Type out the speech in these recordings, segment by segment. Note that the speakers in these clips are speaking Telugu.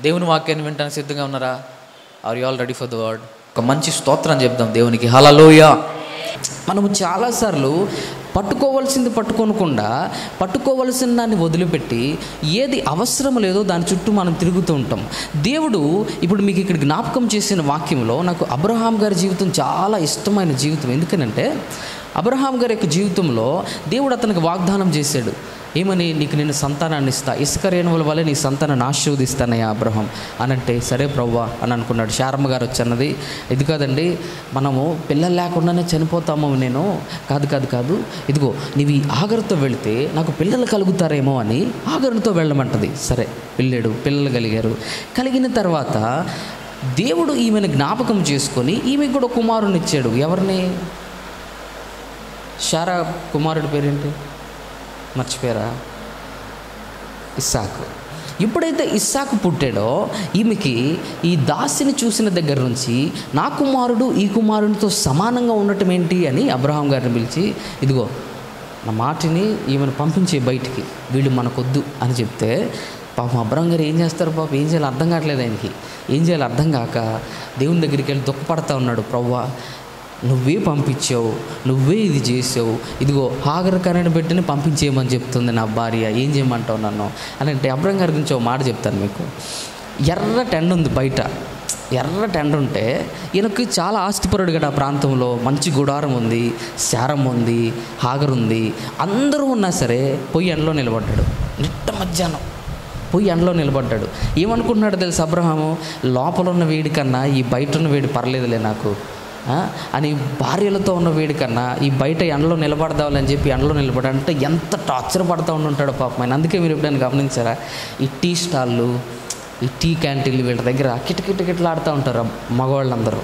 దేవుని వాక్యాన్ని వినడానికి సిద్ధంగా ఉన్నారా are you all ready for the word ఒక మంచి స్తోత్రం చెప్దాం దేవునికి హలలోయ మనము చాలాసార్లు పట్టుకోవలసింది పట్టుకోనకుండా పట్టుకోవలసిన దాన్ని వదిలిపెట్టి ఏది అవసరం లేదో దాని చుట్టూ మనం తిరుగుతూ ఉంటాం దేవుడు ఇప్పుడు మీకు ఇక్కడ జ్ఞాపకం చేసిన వాక్యంలో నాకు అబ్రహాం గారి జీవితం చాలా ఇష్టమైన జీవితం ఎందుకనంటే అబ్రహాం గారి యొక్క జీవితంలో దేవుడు అతనికి వాగ్దానం చేశాడు ఏమని నీకు నేను సంతానాన్ని ఇస్తా ఇసుక రేణువుల వల్ల నీ సంతానాన్ని ఆశీర్వదిస్తానయ్యా అబ్రహం అని అంటే సరే ప్రవ్వా అని అనుకున్నాడు శారమ్మ గారు వచ్చన్నది ఇది కాదండి మనము పిల్లలు లేకుండానే చనిపోతాము నేను కాదు కాదు కాదు ఇదిగో నీవు ఈ ఆగరుతో వెళితే నాకు పిల్లలు కలుగుతారేమో అని ఆగరుతో వెళ్ళమంటది సరే వెళ్ళాడు పిల్లలు కలిగారు కలిగిన తర్వాత దేవుడు ఈమెను జ్ఞాపకం చేసుకొని ఈమెకు కూడా కుమారుని ఇచ్చాడు ఎవరిని షారా కుమారుడి పేరేంటి మర్చిపోయారా ఇస్సాకు ఎప్పుడైతే ఇస్సాకు పుట్టాడో ఈమెకి ఈ దాసిని చూసిన దగ్గర నుంచి నా కుమారుడు ఈ కుమారునితో సమానంగా ఉండటం ఏంటి అని అబ్రహాం గారిని పిలిచి ఇదిగో నా మాటిని ఈమెను పంపించే బయటికి వీళ్ళు మనకొద్దు అని చెప్తే పాపం అబ్రహం గారు ఏం చేస్తారు పాపం ఏం చేయాలో అర్థం కావట్లేదు ఆయనకి ఏం చేయాలో అర్థం కాక దేవుని దగ్గరికి వెళ్ళి దుఃఖపడతా ఉన్నాడు ప్రవ్వా నువ్వే పంపించావు నువ్వే ఇది చేసావు ఇదిగో హాగర్ కరెంట్ పెట్టిని పంపించేయమని చెప్తుంది నా భార్య ఏం చేయమంటావు నన్ను అని అంటే అబ్రహం గారి గురించి ఒక మాట చెప్తాను మీకు ఎర్ర టెండ ఉంది బయట ఎర్ర టెండ ఉంటే ఈయనకి చాలా ఆస్తిపరుడు కదా ఆ ప్రాంతంలో మంచి గుడారం ఉంది శారం ఉంది హాగర్ ఉంది అందరూ ఉన్నా సరే పొయ్యి ఎండలో నిలబడ్డాడు నిట్ట మధ్యాహ్నం పోయి ఎండలో నిలబడ్డాడు ఏమనుకుంటున్నాడు తెలుసు అబ్రహాము లోపల ఉన్న వేడి కన్నా ఈ బయట ఉన్న వేడి పర్లేదులే నాకు ఆ? అని భార్యలతో ఉన్న వేడి కన్నా ఈ బయట ఎండలో నిలబడదామని చెప్పి ఎండలో నిలబడంటే ఎంత టార్చర్ పడతా ఉండుంటాడో పాపం ఆయన అందుకే మీరు ఎప్పుడైనా గమనించారా ఈ టీ స్టాళ్ళు ఈ టీ క్యాంటీన్లు వీళ్ళ దగ్గర కిటకిట కిటలాడుతూ ఉంటారు ఆ మగవాళ్ళందరూ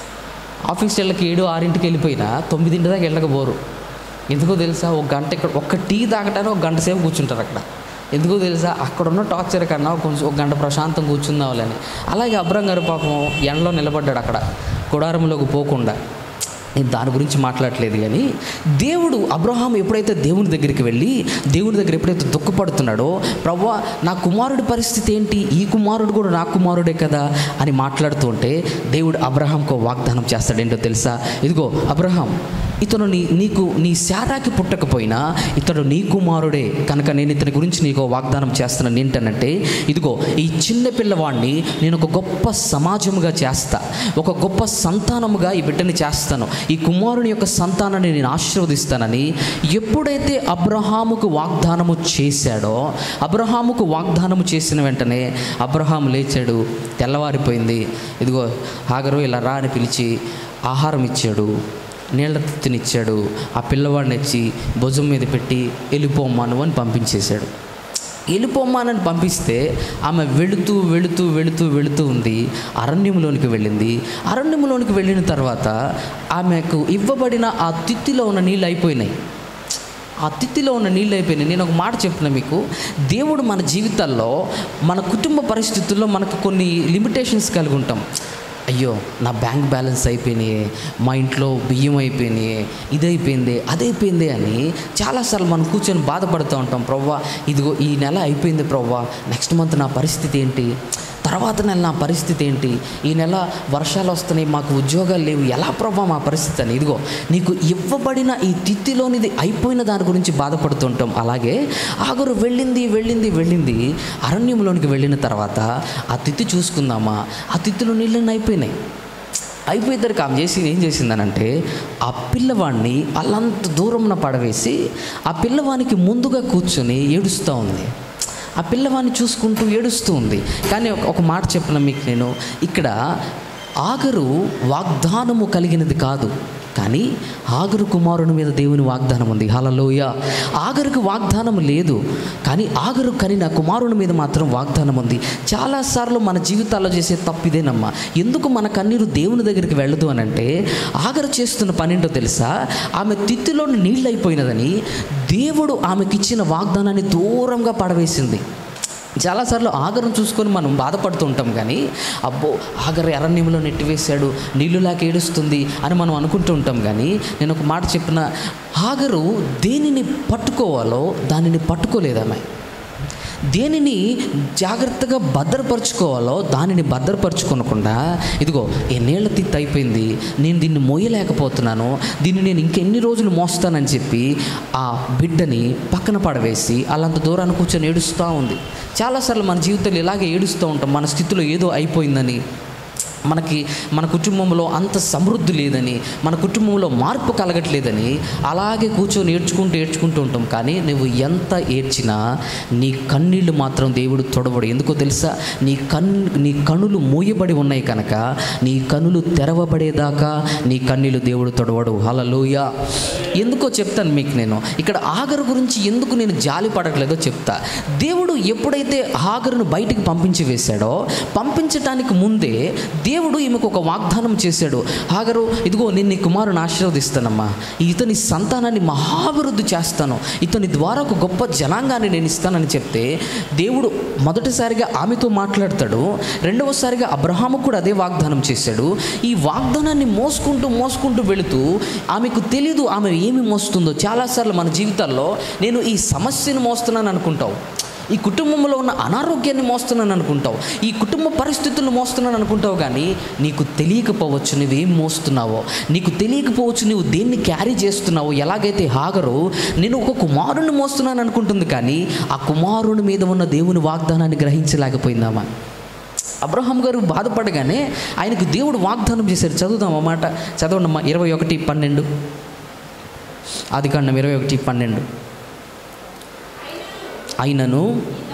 ఆఫీస్ వెళ్ళకి ఏడు ఆరింటికి వెళ్ళిపోయినా తొమ్మిదింటి దాకా వెళ్ళకపోరు ఎందుకో తెలుసా ఒక గంట ఇక్కడ ఒక్క టీ తాగటానికి ఒక గంట సేపు కూర్చుంటారు అక్కడ ఎందుకో తెలుసా అక్కడ ఉన్న టార్చర్ కన్నా కొంచెం ఒక గంట ప్రశాంతం కూర్చుందామని అలాగే అబ్రం గారు పాపం ఎండలో నిలబడ్డాడు అక్కడ గుడారంలోకి పోకుండా నేను దాని గురించి మాట్లాడలేదు కానీ దేవుడు అబ్రహాం ఎప్పుడైతే దేవుని దగ్గరికి వెళ్ళి దేవుని దగ్గర ఎప్పుడైతే దుఃఖపడుతున్నాడో ప్రవ్వా నా కుమారుడి పరిస్థితి ఏంటి ఈ కుమారుడు కూడా నా కుమారుడే కదా అని మాట్లాడుతూ ఉంటే దేవుడు అబ్రహాంకు వాగ్దానం చేస్తాడు ఏంటో తెలుసా ఇదిగో అబ్రహాం ఇతను నీ నీకు నీ శారాకి పుట్టకపోయినా ఇతడు నీ కుమారుడే కనుక నేను ఇతని గురించి నీకు వాగ్దానం చేస్తున్నాను ఏంటనంటే ఇదిగో ఈ చిన్న పిల్లవాడిని నేను ఒక గొప్ప సమాజముగా చేస్తా ఒక గొప్ప సంతానముగా ఈ బిడ్డని చేస్తాను ఈ కుమారుని యొక్క సంతానాన్ని నేను ఆశీర్వదిస్తానని ఎప్పుడైతే అబ్రహాముకు వాగ్దానము చేశాడో అబ్రహాముకు వాగ్దానము చేసిన వెంటనే అబ్రహాం లేచాడు తెల్లవారిపోయింది ఇదిగో ఆగరు ఇలా రా అని పిలిచి ఆహారం ఇచ్చాడు నీళ్ళ తినిచ్చాడు ఆ పిల్లవాడిని వచ్చి భుజం మీద పెట్టి వెళ్ళిపోమ్మాను అని పంపించేశాడు వెళ్ళిపోమ్మానని పంపిస్తే ఆమె వెళుతూ వెళుతూ వెళుతూ వెళుతూ ఉంది అరణ్యంలోనికి వెళ్ళింది అరణ్యంలోనికి వెళ్ళిన తర్వాత ఆమెకు ఇవ్వబడిన ఆ తిత్తిలో ఉన్న నీళ్ళు అయిపోయినాయి ఆ తిత్తిలో ఉన్న నీళ్ళు అయిపోయినాయి నేను ఒక మాట చెప్తున్నా మీకు దేవుడు మన జీవితాల్లో మన కుటుంబ పరిస్థితుల్లో మనకు కొన్ని లిమిటేషన్స్ కలిగి ఉంటాం అయ్యో నా బ్యాంక్ బ్యాలెన్స్ అయిపోయినాయి మా ఇంట్లో బియ్యం అయిపోయినాయి ఇది అయిపోయింది అది అయిపోయింది అని చాలాసార్లు మనం కూర్చొని బాధపడుతూ ఉంటాం ప్రవ్వా ఇదిగో ఈ నెల అయిపోయింది ప్రవ్వా నెక్స్ట్ మంత్ నా పరిస్థితి ఏంటి తర్వాత నెల నా పరిస్థితి ఏంటి ఈ నెల వర్షాలు వస్తున్నాయి మాకు ఉద్యోగాలు లేవు ఎలా ప్రభా మా పరిస్థితి అని ఇదిగో నీకు ఇవ్వబడిన ఈ తిత్తిలోనిది అయిపోయిన దాని గురించి బాధపడుతుంటాం అలాగే ఆగురు వెళ్ళింది వెళ్ళింది వెళ్ళింది అరణ్యంలోనికి వెళ్ళిన తర్వాత ఆ తిత్తి చూసుకుందామా ఆ తిత్తిలో నీళ్ళని అయిపోయినాయి అయిపోయేసరికి ఆమె చేసి ఏం చేసిందనంటే ఆ పిల్లవాడిని అల్లంత దూరంన పడవేసి ఆ పిల్లవానికి ముందుగా కూర్చొని ఏడుస్తూ ఉంది ఆ పిల్లవాడిని చూసుకుంటూ ఏడుస్తూ ఉంది కానీ ఒక- ఒక మాట చెప్పిన మీకు నేను ఇక్కడ ఆగరు వాగ్దానము కలిగినది కాదు కానీ ఆగరు కుమారుని మీద దేవుని వాగ్దానం ఉంది హలలోయ ఆగరుకు వాగ్దానం లేదు కానీ ఆగరు కనిన కుమారుని మీద మాత్రం వాగ్దానం ఉంది చాలాసార్లు మన జీవితాల్లో చేసే తప్పు ఇదేనమ్మా ఎందుకు మన కన్నీరు దేవుని దగ్గరికి వెళ్ళదు అని అంటే ఆగరు చేస్తున్న పని ఏంటో తెలుసా ఆమె తిత్తిలో నీళ్ళు అయిపోయినదని దేవుడు ఆమెకిచ్చిన వాగ్దానాన్ని దూరంగా పడవేసింది చాలాసార్లు ఆగరం చూసుకొని మనం బాధపడుతూ ఉంటాం కానీ అబ్బో ఆగర ఎర్రనీములో నెట్టివేశాడు నీళ్ళు లేక ఏడుస్తుంది అని మనం అనుకుంటూ ఉంటాం కానీ నేను ఒక మాట చెప్పిన ఆగరు దేనిని పట్టుకోవాలో దానిని పట్టుకోలేదామె దేనిని జాగ్రత్తగా భద్రపరచుకోవాలో దానిని భద్రపరచుకోనకుండా ఇదిగో ఎన్నేళ్ల తిత్తి అయిపోయింది నేను దీన్ని మోయలేకపోతున్నాను దీన్ని నేను ఇంకెన్ని రోజులు మోస్తానని చెప్పి ఆ బిడ్డని పక్కన పడవేసి అలాంత దూరాన్ని కూర్చొని ఏడుస్తూ ఉంది చాలాసార్లు మన జీవితంలో ఇలాగే ఏడుస్తూ ఉంటాం మన స్థితిలో ఏదో అయిపోయిందని మనకి మన కుటుంబంలో అంత సమృద్ధి లేదని మన కుటుంబంలో మార్పు కలగట్లేదని అలాగే కూర్చొని ఏడ్చుకుంటూ ఏడ్చుకుంటూ ఉంటాం కానీ నువ్వు ఎంత ఏడ్చినా నీ కన్నీళ్ళు మాత్రం దేవుడు తొడవడు ఎందుకో తెలుసా నీ కన్ నీ కనులు మూయబడి ఉన్నాయి కనుక నీ కనులు తెరవబడేదాకా నీ కన్నీళ్ళు దేవుడు తొడవడు హలలోయ ఎందుకో చెప్తాను మీకు నేను ఇక్కడ ఆగరు గురించి ఎందుకు నేను జాలి పడట్లేదో చెప్తా దేవుడు ఎప్పుడైతే ఆగరును బయటికి పంపించి వేశాడో పంపించటానికి ముందే దేవుడు ఈమెకు ఒక వాగ్దానం చేశాడు ఆగరు ఇదిగో నేను నీ కుమారుని ఆశీర్వదిస్తానమ్మా ఇతని సంతానాన్ని మహాభివృద్ధి చేస్తాను ఇతని ద్వారా ఒక గొప్ప జనాంగాన్ని నేను ఇస్తానని చెప్తే దేవుడు మొదటిసారిగా ఆమెతో మాట్లాడతాడు రెండవసారిగా అబ్రహాము కూడా అదే వాగ్దానం చేశాడు ఈ వాగ్దానాన్ని మోసుకుంటూ మోసుకుంటూ వెళుతూ ఆమెకు తెలీదు ఆమె ఏమి మోస్తుందో చాలాసార్లు మన జీవితాల్లో నేను ఈ సమస్యను మోస్తున్నాను అనుకుంటావు ఈ కుటుంబంలో ఉన్న అనారోగ్యాన్ని మోస్తున్నాను అనుకుంటావు ఈ కుటుంబ పరిస్థితులను మోస్తున్నాను అనుకుంటావు కానీ నీకు తెలియకపోవచ్చు నువ్వేం మోస్తున్నావో నీకు తెలియకపోవచ్చు నువ్వు దేన్ని క్యారీ చేస్తున్నావో ఎలాగైతే హాగరు నేను ఒక కుమారుని మోస్తున్నాను అనుకుంటుంది కానీ ఆ కుమారుని మీద ఉన్న దేవుని వాగ్దానాన్ని గ్రహించలేకపోయిందామా అబ్రహాం గారు బాధపడగానే ఆయనకు దేవుడు వాగ్దానం చేశారు చదువుదాం అన్నమాట చదవండమ్మా ఇరవై ఒకటి పన్నెండు ఆది కాండం ఇరవై ఒకటి పన్నెండు అయినను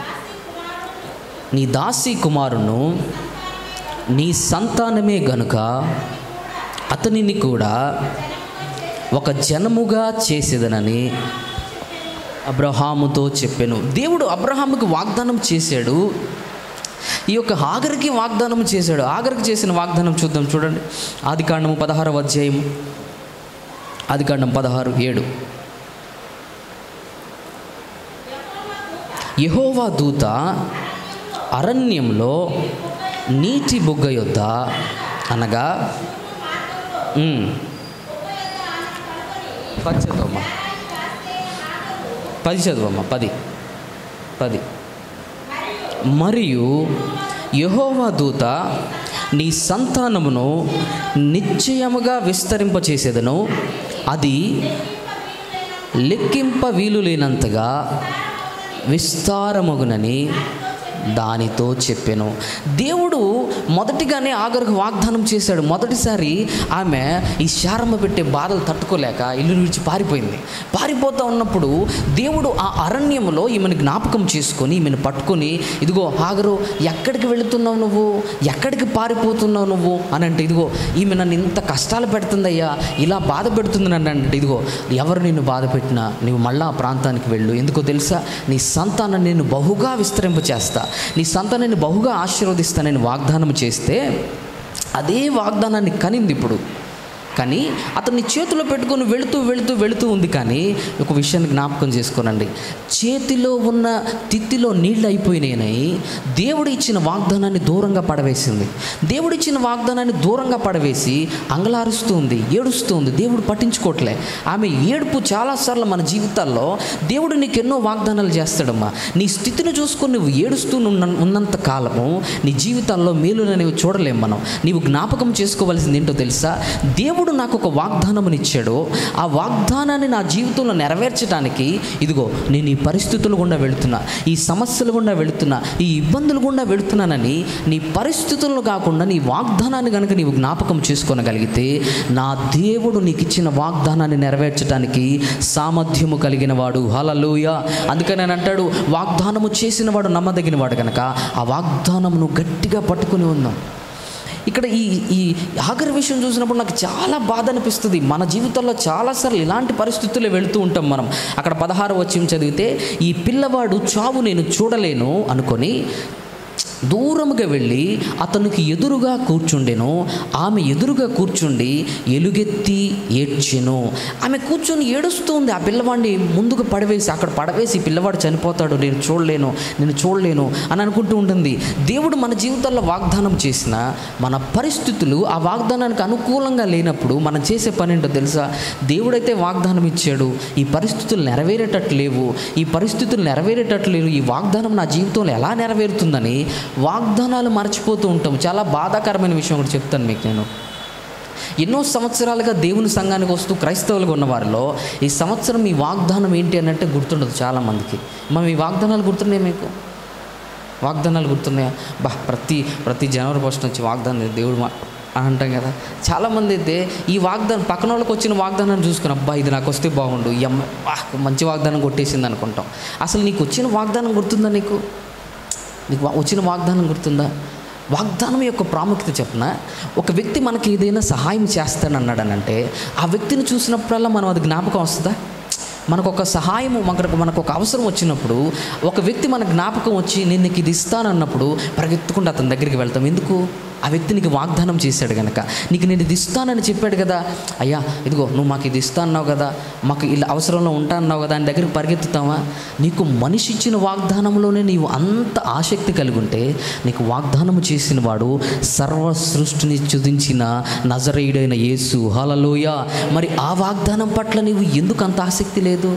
నీ దాసి కుమారును నీ సంతానమే గనుక అతనిని కూడా ఒక జనముగా చేసేదనని అబ్రహాముతో చెప్పాను దేవుడు అబ్రహాముకి వాగ్దానం చేశాడు ఈ యొక్క ఆగరికి వాగ్దానం చేశాడు ఆగరికి చేసిన వాగ్దానం చూద్దాం చూడండి ఆది కాండము పదహారవ అధ్యాయం ఆది కాండం పదహారు ఏడు యహోవా దూత అరణ్యంలో నీటి బుగ్గ యొద్ద అనగా ఉమ్, పది చదవమ్మా పది చదవమ్మా పది పది మరియు యహోవా దూత నీ సంతానమును నిశ్చయముగా విస్తరింపచేసేదను అది లెక్కింప వీలు లేనంతగా విస్తారమగునని దానితో చెప్పాను దేవుడు మొదటిగానే ఆగరకు వాగ్దానం చేశాడు మొదటిసారి ఆమె ఈ శారమ్మ పెట్టే బాధలు తట్టుకోలేక ఇల్లు విడిచి పారిపోయింది పారిపోతూ ఉన్నప్పుడు దేవుడు ఆ అరణ్యంలో ఈమెను జ్ఞాపకం చేసుకొని ఈమెను పట్టుకొని ఇదిగో ఆగరు ఎక్కడికి వెళుతున్నావు నువ్వు ఎక్కడికి పారిపోతున్నావు నువ్వు అని అంటే ఇదిగో ఈమె నన్ను ఇంత కష్టాలు పెడుతుందయ్యా ఇలా బాధ పెడుతుంది నన్ను అంటే ఇదిగో ఎవరు నిన్ను బాధ పెట్టినా నువ్వు మళ్ళా ఆ ప్రాంతానికి వెళ్ళు ఎందుకో తెలుసా నీ సంతానం నేను బహుగా విస్తరింప చేస్తా నీ సంతానాన్ని బహుగా ఆశీర్వదిస్తానని వాగ్దానం చేస్తే అదే వాగ్దానాన్ని కనింది ఇప్పుడు కానీ అతన్ని చేతిలో పెట్టుకొని వెళుతూ వెళుతూ వెళుతూ ఉంది కానీ ఒక విషయాన్ని జ్ఞాపకం చేసుకోనండి చేతిలో ఉన్న తిత్తిలో నీళ్ళు అయిపోయినాయి దేవుడు ఇచ్చిన వాగ్దానాన్ని దూరంగా పడవేసింది దేవుడు ఇచ్చిన వాగ్దానాన్ని దూరంగా పడవేసి అంగలారుస్తూ ఉంది ఏడుస్తూ ఉంది దేవుడు పట్టించుకోవట్లే ఆమె ఏడుపు చాలాసార్లు మన జీవితాల్లో దేవుడు నీకు ఎన్నో వాగ్దానాలు చేస్తాడమ్మా నీ స్థితిని చూసుకొని నువ్వు ఏడుస్తూ ఉన్న ఉన్నంత కాలము నీ జీవితాల్లో మేలులు అనేవి చూడలేం మనం నీవు జ్ఞాపకం చేసుకోవాల్సింది ఏంటో తెలుసా దేవుడు నాకు ఒక వాగ్దానమునిచ్చాడు ఆ వాగ్దానాన్ని నా జీవితంలో నెరవేర్చడానికి ఇదిగో నేను ఈ పరిస్థితుల గుండా వెళుతున్నా ఈ సమస్యల గుండా వెళుతున్నా ఈ ఇబ్బందులు గుండా వెళుతున్నానని నీ పరిస్థితులను కాకుండా నీ వాగ్దానాన్ని కనుక నీవు జ్ఞాపకం చేసుకోనగలిగితే నా దేవుడు నీకు ఇచ్చిన వాగ్దానాన్ని నెరవేర్చడానికి సామర్థ్యము కలిగిన వాడు హలలుయ అందుకని నేను అంటాడు వాగ్దానము చేసిన వాడు నమ్మదగిన వాడు కనుక ఆ వాగ్దానమును గట్టిగా పట్టుకుని ఉందాం ఇక్కడ ఈ ఈ ఆఖరి విషయం చూసినప్పుడు నాకు చాలా బాధ అనిపిస్తుంది మన జీవితంలో చాలాసార్లు ఇలాంటి పరిస్థితుల్లో వెళుతూ ఉంటాం మనం అక్కడ పదహారు వచ్చి చదివితే ఈ పిల్లవాడు చావు నేను చూడలేను అనుకొని దూరముగా వెళ్ళి అతనికి ఎదురుగా కూర్చుండెను ఆమె ఎదురుగా కూర్చుండి ఎలుగెత్తి ఏడ్చెను ఆమె కూర్చొని ఏడుస్తుంది ఆ పిల్లవాడిని ముందుకు పడవేసి అక్కడ పడవేసి "ఈ పిల్లవాడు చనిపోతాడు నేను చూడలేను నేను చూడలేను అని అనుకుంటూ ఉంటుంది దేవుడు మన జీవితాల్లో వాగ్దానం చేసిన మన పరిస్థితులు ఆ వాగ్దానానికి అనుకూలంగా లేనప్పుడు మనం చేసే పని ఏంటో తెలుసా దేవుడైతే వాగ్దానం ఇచ్చాడు ఈ పరిస్థితులు నెరవేరేటట్లు లేవు ఈ పరిస్థితులు నెరవేరేటట్లు లేవు ఈ వాగ్దానం నా జీవితంలో ఎలా నెరవేరుతుందని వాగ్దానాలు మర్చిపోతూ ఉంటాం చాలా బాధాకరమైన విషయం ఒకటి చెప్తాను మీకు నేను ఎన్నో సంవత్సరాలుగా దేవుని సంఘానికి వస్తూ క్రైస్తవులుగా ఉన్న వారిలో ఈ సంవత్సరం ఈ వాగ్దానం ఏంటి అని అంటే గుర్తుండదు చాలామందికి మనం ఈ వాగ్దానాలు గుర్తున్నాయి మీకు వాగ్దానాలు గుర్తున్నాయా బా ప్రతి ప్రతి జనవరి ఫస్ట్ నుంచి వాగ్దానం ఇది దేవుడు మా అని అంటాం కదా చాలామంది అయితే ఈ వాగ్దానం పక్కన వాళ్ళకి వచ్చిన వాగ్దానాన్ని చూసుకుని అబ్బా ఇది నాకు వస్తే బాగుండు ఈ అమ్మాయి బా మంచి వాగ్దానం కొట్టేసింది అనుకుంటాం అసలు నీకు వచ్చిన వాగ్దానం గుర్తుందా నీకు నీకు వా- వచ్చిన వాగ్దానం గుర్తుందా వాగ్దానం యొక్క ప్రాముఖ్యత చెప్పిన ఒక వ్యక్తి మనకి ఏదైనా సహాయం చేస్తానన్నాడనంటే ఆ వ్యక్తిని చూసినప్పుడల్లా మనం అది జ్ఞాపకం వస్తుందా మనకు ఒక సహాయము మనకు మనకు ఒక అవసరం వచ్చినప్పుడు ఒక వ్యక్తి మన జ్ఞాపకం వచ్చి నేను నీకు ఇది ఇస్తానన్నప్పుడు పరిగెత్తుకుంటూ అతని దగ్గరికి వెళ్తాం ఎందుకు ఆ వ్యక్తి నీకు వాగ్దానం చేశాడు కనుక నీకు నేను ఇది ఇస్తానని చెప్పాడు కదా అయ్యా ఇదిగో నువ్వు మాకు ఇది ఇస్తా అన్నావు కదా మాకు ఇలా అవసరంలో ఉంటా అన్నావు కదా ఆయన దగ్గరికి పరిగెత్తుతావా నీకు మనిషి ఇచ్చిన వాగ్దానంలోనే నీవు అంత ఆసక్తి కలిగి ఉంటే నీకు వాగ్దానము చేసిన వాడు సర్వ సృష్టిని చుదించిన నజరేయుడైన యేసు హలలోయ మరి ఆ వాగ్దానం పట్ల నీవు ఎందుకు అంత ఆసక్తి లేదు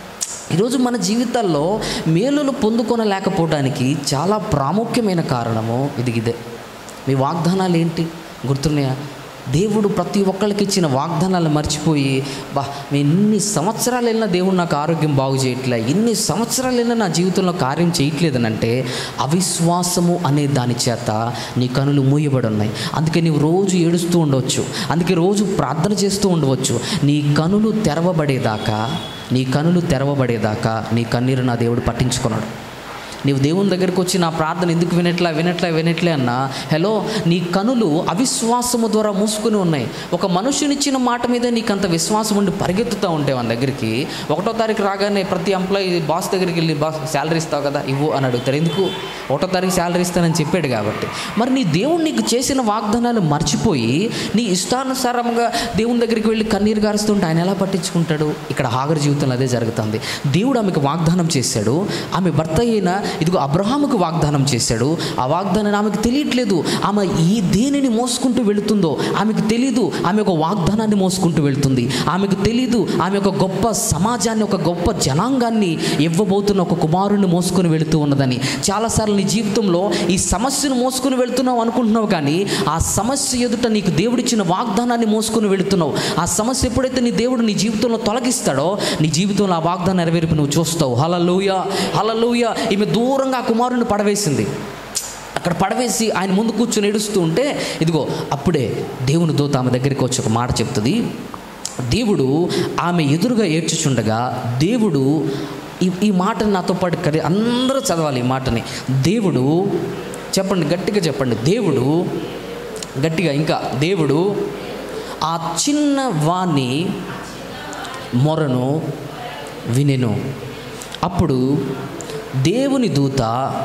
ఈరోజు మన జీవితాల్లో మేలులు పొందుకొనలేకపోవడానికి చాలా ప్రాముఖ్యమైన కారణము ఇది ఇదే మీ వాగ్దానాలు ఏంటి గుర్తున్నాయా దేవుడు ప్రతి ఒక్కరికి ఇచ్చిన వాగ్దానాలు మర్చిపోయి బా నేను ఎన్ని సంవత్సరాలు వెళ్ళినా దేవుడు నాకు ఆరోగ్యం బాగు చేయట్లే ఎన్ని సంవత్సరాలు వెళ్ళినా నా జీవితంలో కార్యం చేయట్లేదనంటే అవిశ్వాసము అనే దాని చేత నీ కనులు మూయబడి ఉన్నాయి అందుకే నీవు రోజు ఏడుస్తూ ఉండవచ్చు అందుకే రోజు ప్రార్థన చేస్తూ ఉండవచ్చు నీ కనులు తెరవబడేదాకా నీ కనులు తెరవబడేదాకా నీ కన్నీరు నా దేవుడు పట్టించుకున్నాడు నీవు దేవుని దగ్గరికి వచ్చి నా ప్రార్థన ఎందుకు వినట్లా వినట్లా వినట్లే అన్నా హలో నీ కనులు అవిశ్వాసము ద్వారా మూసుకుని ఉన్నాయి ఒక మనుషునిచ్చిన మాట మీద నీకు అంత విశ్వాసం ఉండి పరిగెత్తుతూ ఉంటే మన దగ్గరికి ఒకటో తారీఖు రాగానే ప్రతి ఎంప్లాయీ బాస్ దగ్గరికి వెళ్ళి బాస్ శాలరీ ఇస్తావు కదా ఇవ్వు అని అడుగుతారు ఎందుకు ఒకటో తారీఖు శాలరీ ఇస్తానని చెప్పాడు కాబట్టి మరి నీ దేవుడు నీకు చేసిన వాగ్దానాలు మర్చిపోయి నీ ఇష్టానుసారంగా దేవుని దగ్గరికి వెళ్ళి కన్నీరు గారుస్తుంటే ఆయన ఎలా పట్టించుకుంటాడు ఇక్కడ హాగర్ జీవితంలో అదే జరుగుతుంది దేవుడు ఆమెకు వాగ్దానం చేశాడు ఆమె భర్త అయిన ఇదిగో అబ్రహాముకు వాగ్దానం చేశాడు ఆ వాగ్దానాన్ని ఆమెకు తెలియట్లేదు ఆమె ఈ దేనిని మోసుకుంటూ వెళుతుందో ఆమెకు తెలీదు ఆమె ఒక వాగ్దానాన్ని మోసుకుంటూ వెళ్తుంది ఆమెకు తెలీదు ఆమె ఒక గొప్ప సమాజాన్ని ఒక గొప్ప జనాంగాన్ని ఇవ్వబోతున్న ఒక కుమారుని మోసుకొని వెళుతూ ఉన్నదని చాలాసార్లు నీ జీవితంలో ఈ సమస్యను మోసుకొని వెళ్తున్నావు అనుకుంటున్నావు కానీ ఆ సమస్య ఎదుట నీకు దేవుడిచ్చిన వాగ్దానాన్ని మోసుకొని వెళుతున్నావు ఆ సమస్య ఎప్పుడైతే నీ దేవుడు నీ జీవితంలో తొలగిస్తాడో నీ జీవితంలో ఆ వాగ్దానం నెరవేర్పు నువ్వు చూస్తావు హలలోయ హలలోయ ఈమె దూరంగా ఆ కుమారుని పడవేసింది అక్కడ పడవేసి ఆయన ముందు కూర్చొని ఏడుస్తూ ఉంటే ఇదిగో అప్పుడే దేవుని దూత ఆమె దగ్గరికి వచ్చి ఒక మాట చెప్తుంది దేవుడు ఆమె ఎదురుగా ఏడ్చుచుండగా దేవుడు ఈ ఈ మాటని నాతో పాటు కది అందరూ చదవాలి ఈ మాటని దేవుడు చెప్పండి గట్టిగా చెప్పండి దేవుడు గట్టిగా ఇంకా దేవుడు ఆ చిన్న వాణ్ణి మొరను వినెను అప్పుడు దేవుని దూత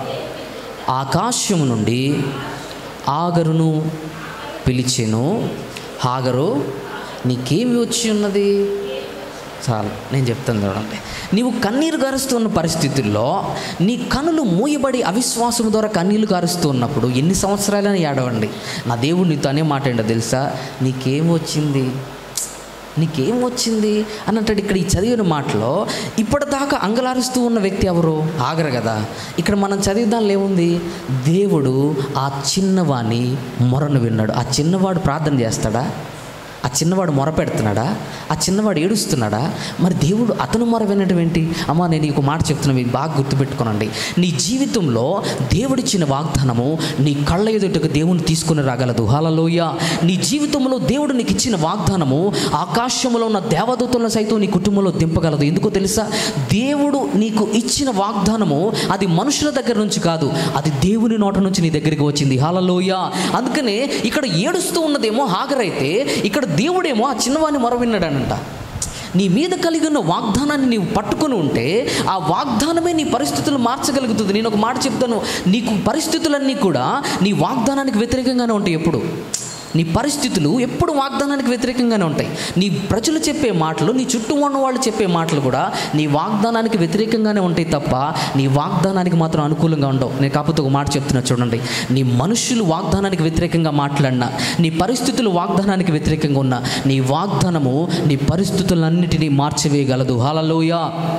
ఆకాశము నుండి ఆగరును పిలిచెను ఆగరు నీకేమి వచ్చి ఉన్నది చాలు నేను చెప్తాను చూడండి నీవు కన్నీరు గారుస్తున్న పరిస్థితుల్లో నీ కనులు మూయబడి అవిశ్వాసం ద్వారా కన్నీళ్లు గారుస్తూ ఉన్నప్పుడు ఎన్ని సంవత్సరాలైనా ఏడవండి నా దేవుడు నీతో అనే మాట ఏంటో తెలుసా నీకేం వచ్చింది నీకేం వచ్చింది అని అంటాడు ఇక్కడ ఈ చదివిన మాటలో ఇప్పటిదాకా అంగలారుస్తూ ఉన్న వ్యక్తి ఎవరు ఆగరు కదా ఇక్కడ మనం చదివిన దానిలో ఏముంది దేవుడు ఆ చిన్నవాణ్ణి మొరను విన్నాడు ఆ చిన్నవాడు ప్రార్థన చేస్తాడా ఆ చిన్నవాడు మొర పెడుతున్నాడా ఆ చిన్నవాడు ఏడుస్తున్నాడా మరి దేవుడు అతను మొర వినడం ఏంటి అమ్మా నేను నీకు మాట చెప్తున్నా మీరు బాగా గుర్తుపెట్టుకోనండి నీ జీవితంలో దేవుడిచ్చిన వాగ్దానము నీ కళ్ళ ఎదుటకు దేవుని తీసుకుని రాగలదు హలలోయ నీ జీవితంలో దేవుడు నీకు ఇచ్చిన వాగ్దానము ఆకాశంలో ఉన్న దేవదూతలను సైతం నీ కుటుంబంలో దింపగలదు ఎందుకో తెలుసా దేవుడు నీకు ఇచ్చిన వాగ్దానము అది మనుషుల దగ్గర నుంచి కాదు అది దేవుని నోట నుంచి నీ దగ్గరికి వచ్చింది హలలోయ అందుకనే ఇక్కడ ఏడుస్తూ ఉన్నదేమో హాగరైతే ఇక్కడ దేవుడేమో ఆ చిన్నవాడిని మొర విన్నాడనంట నీ మీద కలిగి ఉన్న వాగ్దానాన్ని నీవు పట్టుకొని ఉంటే ఆ వాగ్దానమే నీ పరిస్థితులు మార్చగలుగుతుంది నేను ఒక మాట చెప్తాను నీకు పరిస్థితులన్నీ కూడా నీ వాగ్దానానికి వ్యతిరేకంగానే ఉంటాయి ఎప్పుడు నీ పరిస్థితులు ఎప్పుడు వాగ్దానానికి వ్యతిరేకంగానే ఉంటాయి నీ ప్రజలు చెప్పే మాటలు నీ చుట్టూ ఉన్న వాళ్ళు చెప్పే మాటలు కూడా నీ వాగ్దానానికి వ్యతిరేకంగానే ఉంటాయి తప్ప నీ వాగ్దానానికి మాత్రం అనుకూలంగా ఉండవు నేను కాకపోతే ఒక మాట చెప్తున్నా చూడండి నీ మనుషులు వాగ్దానానికి వ్యతిరేకంగా మాట్లాడినా నీ పరిస్థితులు వాగ్దానానికి వ్యతిరేకంగా ఉన్నా నీ వాగ్దానము నీ పరిస్థితులన్నిటినీ మార్చివేయగలదు హలలోయ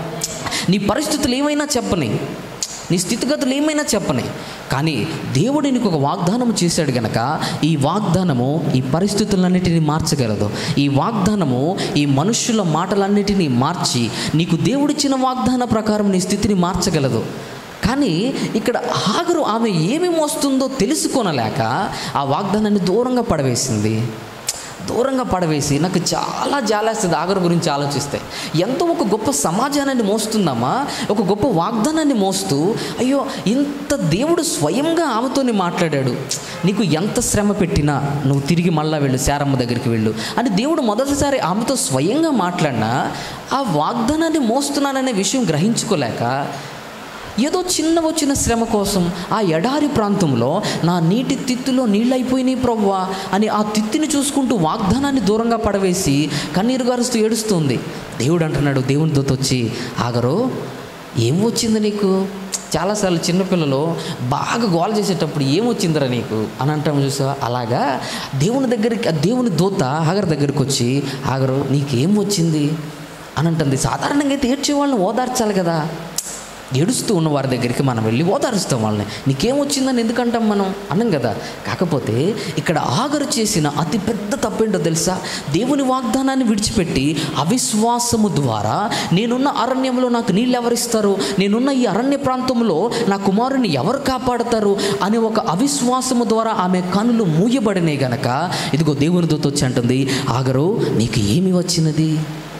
నీ పరిస్థితులు ఏమైనా చెప్పని నీ స్థితిగతులు ఏమైనా చెప్పని కానీ దేవుడు నీకు ఒక వాగ్దానం చేశాడు గనక ఈ వాగ్దానము ఈ పరిస్థితులన్నిటినీ మార్చగలదు ఈ వాగ్దానము ఈ మనుష్యుల మాటలన్నిటినీ మార్చి నీకు దేవుడిచ్చిన వాగ్దాన ప్రకారం నీ స్థితిని మార్చగలదు కానీ ఇక్కడ హాగరు ఆమె ఏమి మోస్తుందో తెలుసుకొనలేక ఆ వాగ్దానాన్ని దూరంగా పడవేసింది దూరంగా పడవేసి నాకు చాలా జాలేస్తుంది ఆగరు గురించి ఆలోచిస్తే ఎంతో ఒక గొప్ప సమాజాన్ని మోస్తుందమ్మా ఒక గొప్ప వాగ్దానాన్ని మోస్తూ అయ్యో ఇంత దేవుడు స్వయంగా ఆమెతోనే మాట్లాడాడు నీకు ఎంత శ్రమ పెట్టినా నువ్వు తిరిగి మళ్ళా వెళ్ళు శారమ్మ దగ్గరికి వెళ్ళు అని దేవుడు మొదటిసారి ఆమెతో స్వయంగా మాట్లాడినా ఆ వాగ్దానాన్ని మోస్తున్నాననే విషయం గ్రహించుకోలేక ఏదో చిన్న వచ్చిన శ్రమ కోసం ఆ ఎడారి ప్రాంతంలో నా నీటి తిత్తులో నీళ్ళైపోయినాయి ప్రవ్వా అని ఆ తిత్తిని చూసుకుంటూ వాగ్దానాన్ని దూరంగా పడవేసి కన్నీరు గారుస్తూ ఏడుస్తుంది దేవుడు అంటున్నాడు దేవుని దూత వచ్చి ఆగరు ఏం వచ్చింది నీకు చాలాసార్లు చిన్నపిల్లలు బాగా గోల చేసేటప్పుడు ఏం వచ్చిందిరా నీకు అని అంటాము చూసా అలాగా దేవుని దగ్గరికి ఆ దేవుని దూత ఆగర్ దగ్గరికి వచ్చి ఆగరు నీకేం వచ్చింది అని అంటుంది సాధారణంగా అయితే ఏడ్చే వాళ్ళని ఓదార్చాలి కదా ఏడుస్తూ ఉన్న వారి దగ్గరికి మనం వెళ్ళి ఓదారుస్తాం వాళ్ళని నీకేం వచ్చిందని ఎందుకంటాం మనం అన్నం కదా కాకపోతే ఇక్కడ ఆగరు చేసిన అతి పెద్ద తప్పేంటో తెలుసా దేవుని వాగ్దానాన్ని విడిచిపెట్టి అవిశ్వాసము ద్వారా నేనున్న అరణ్యంలో నాకు నీళ్ళు ఎవరిస్తారు నేనున్న ఈ అరణ్య ప్రాంతంలో నా కుమారుని ఎవరు కాపాడతారు అనే ఒక అవిశ్వాసము ద్వారా ఆమె కనులు మూయబడినాయి గనక ఇదిగో దేవుని దూత వచ్చి అంటుంది ఆగరు నీకు ఏమి వచ్చినది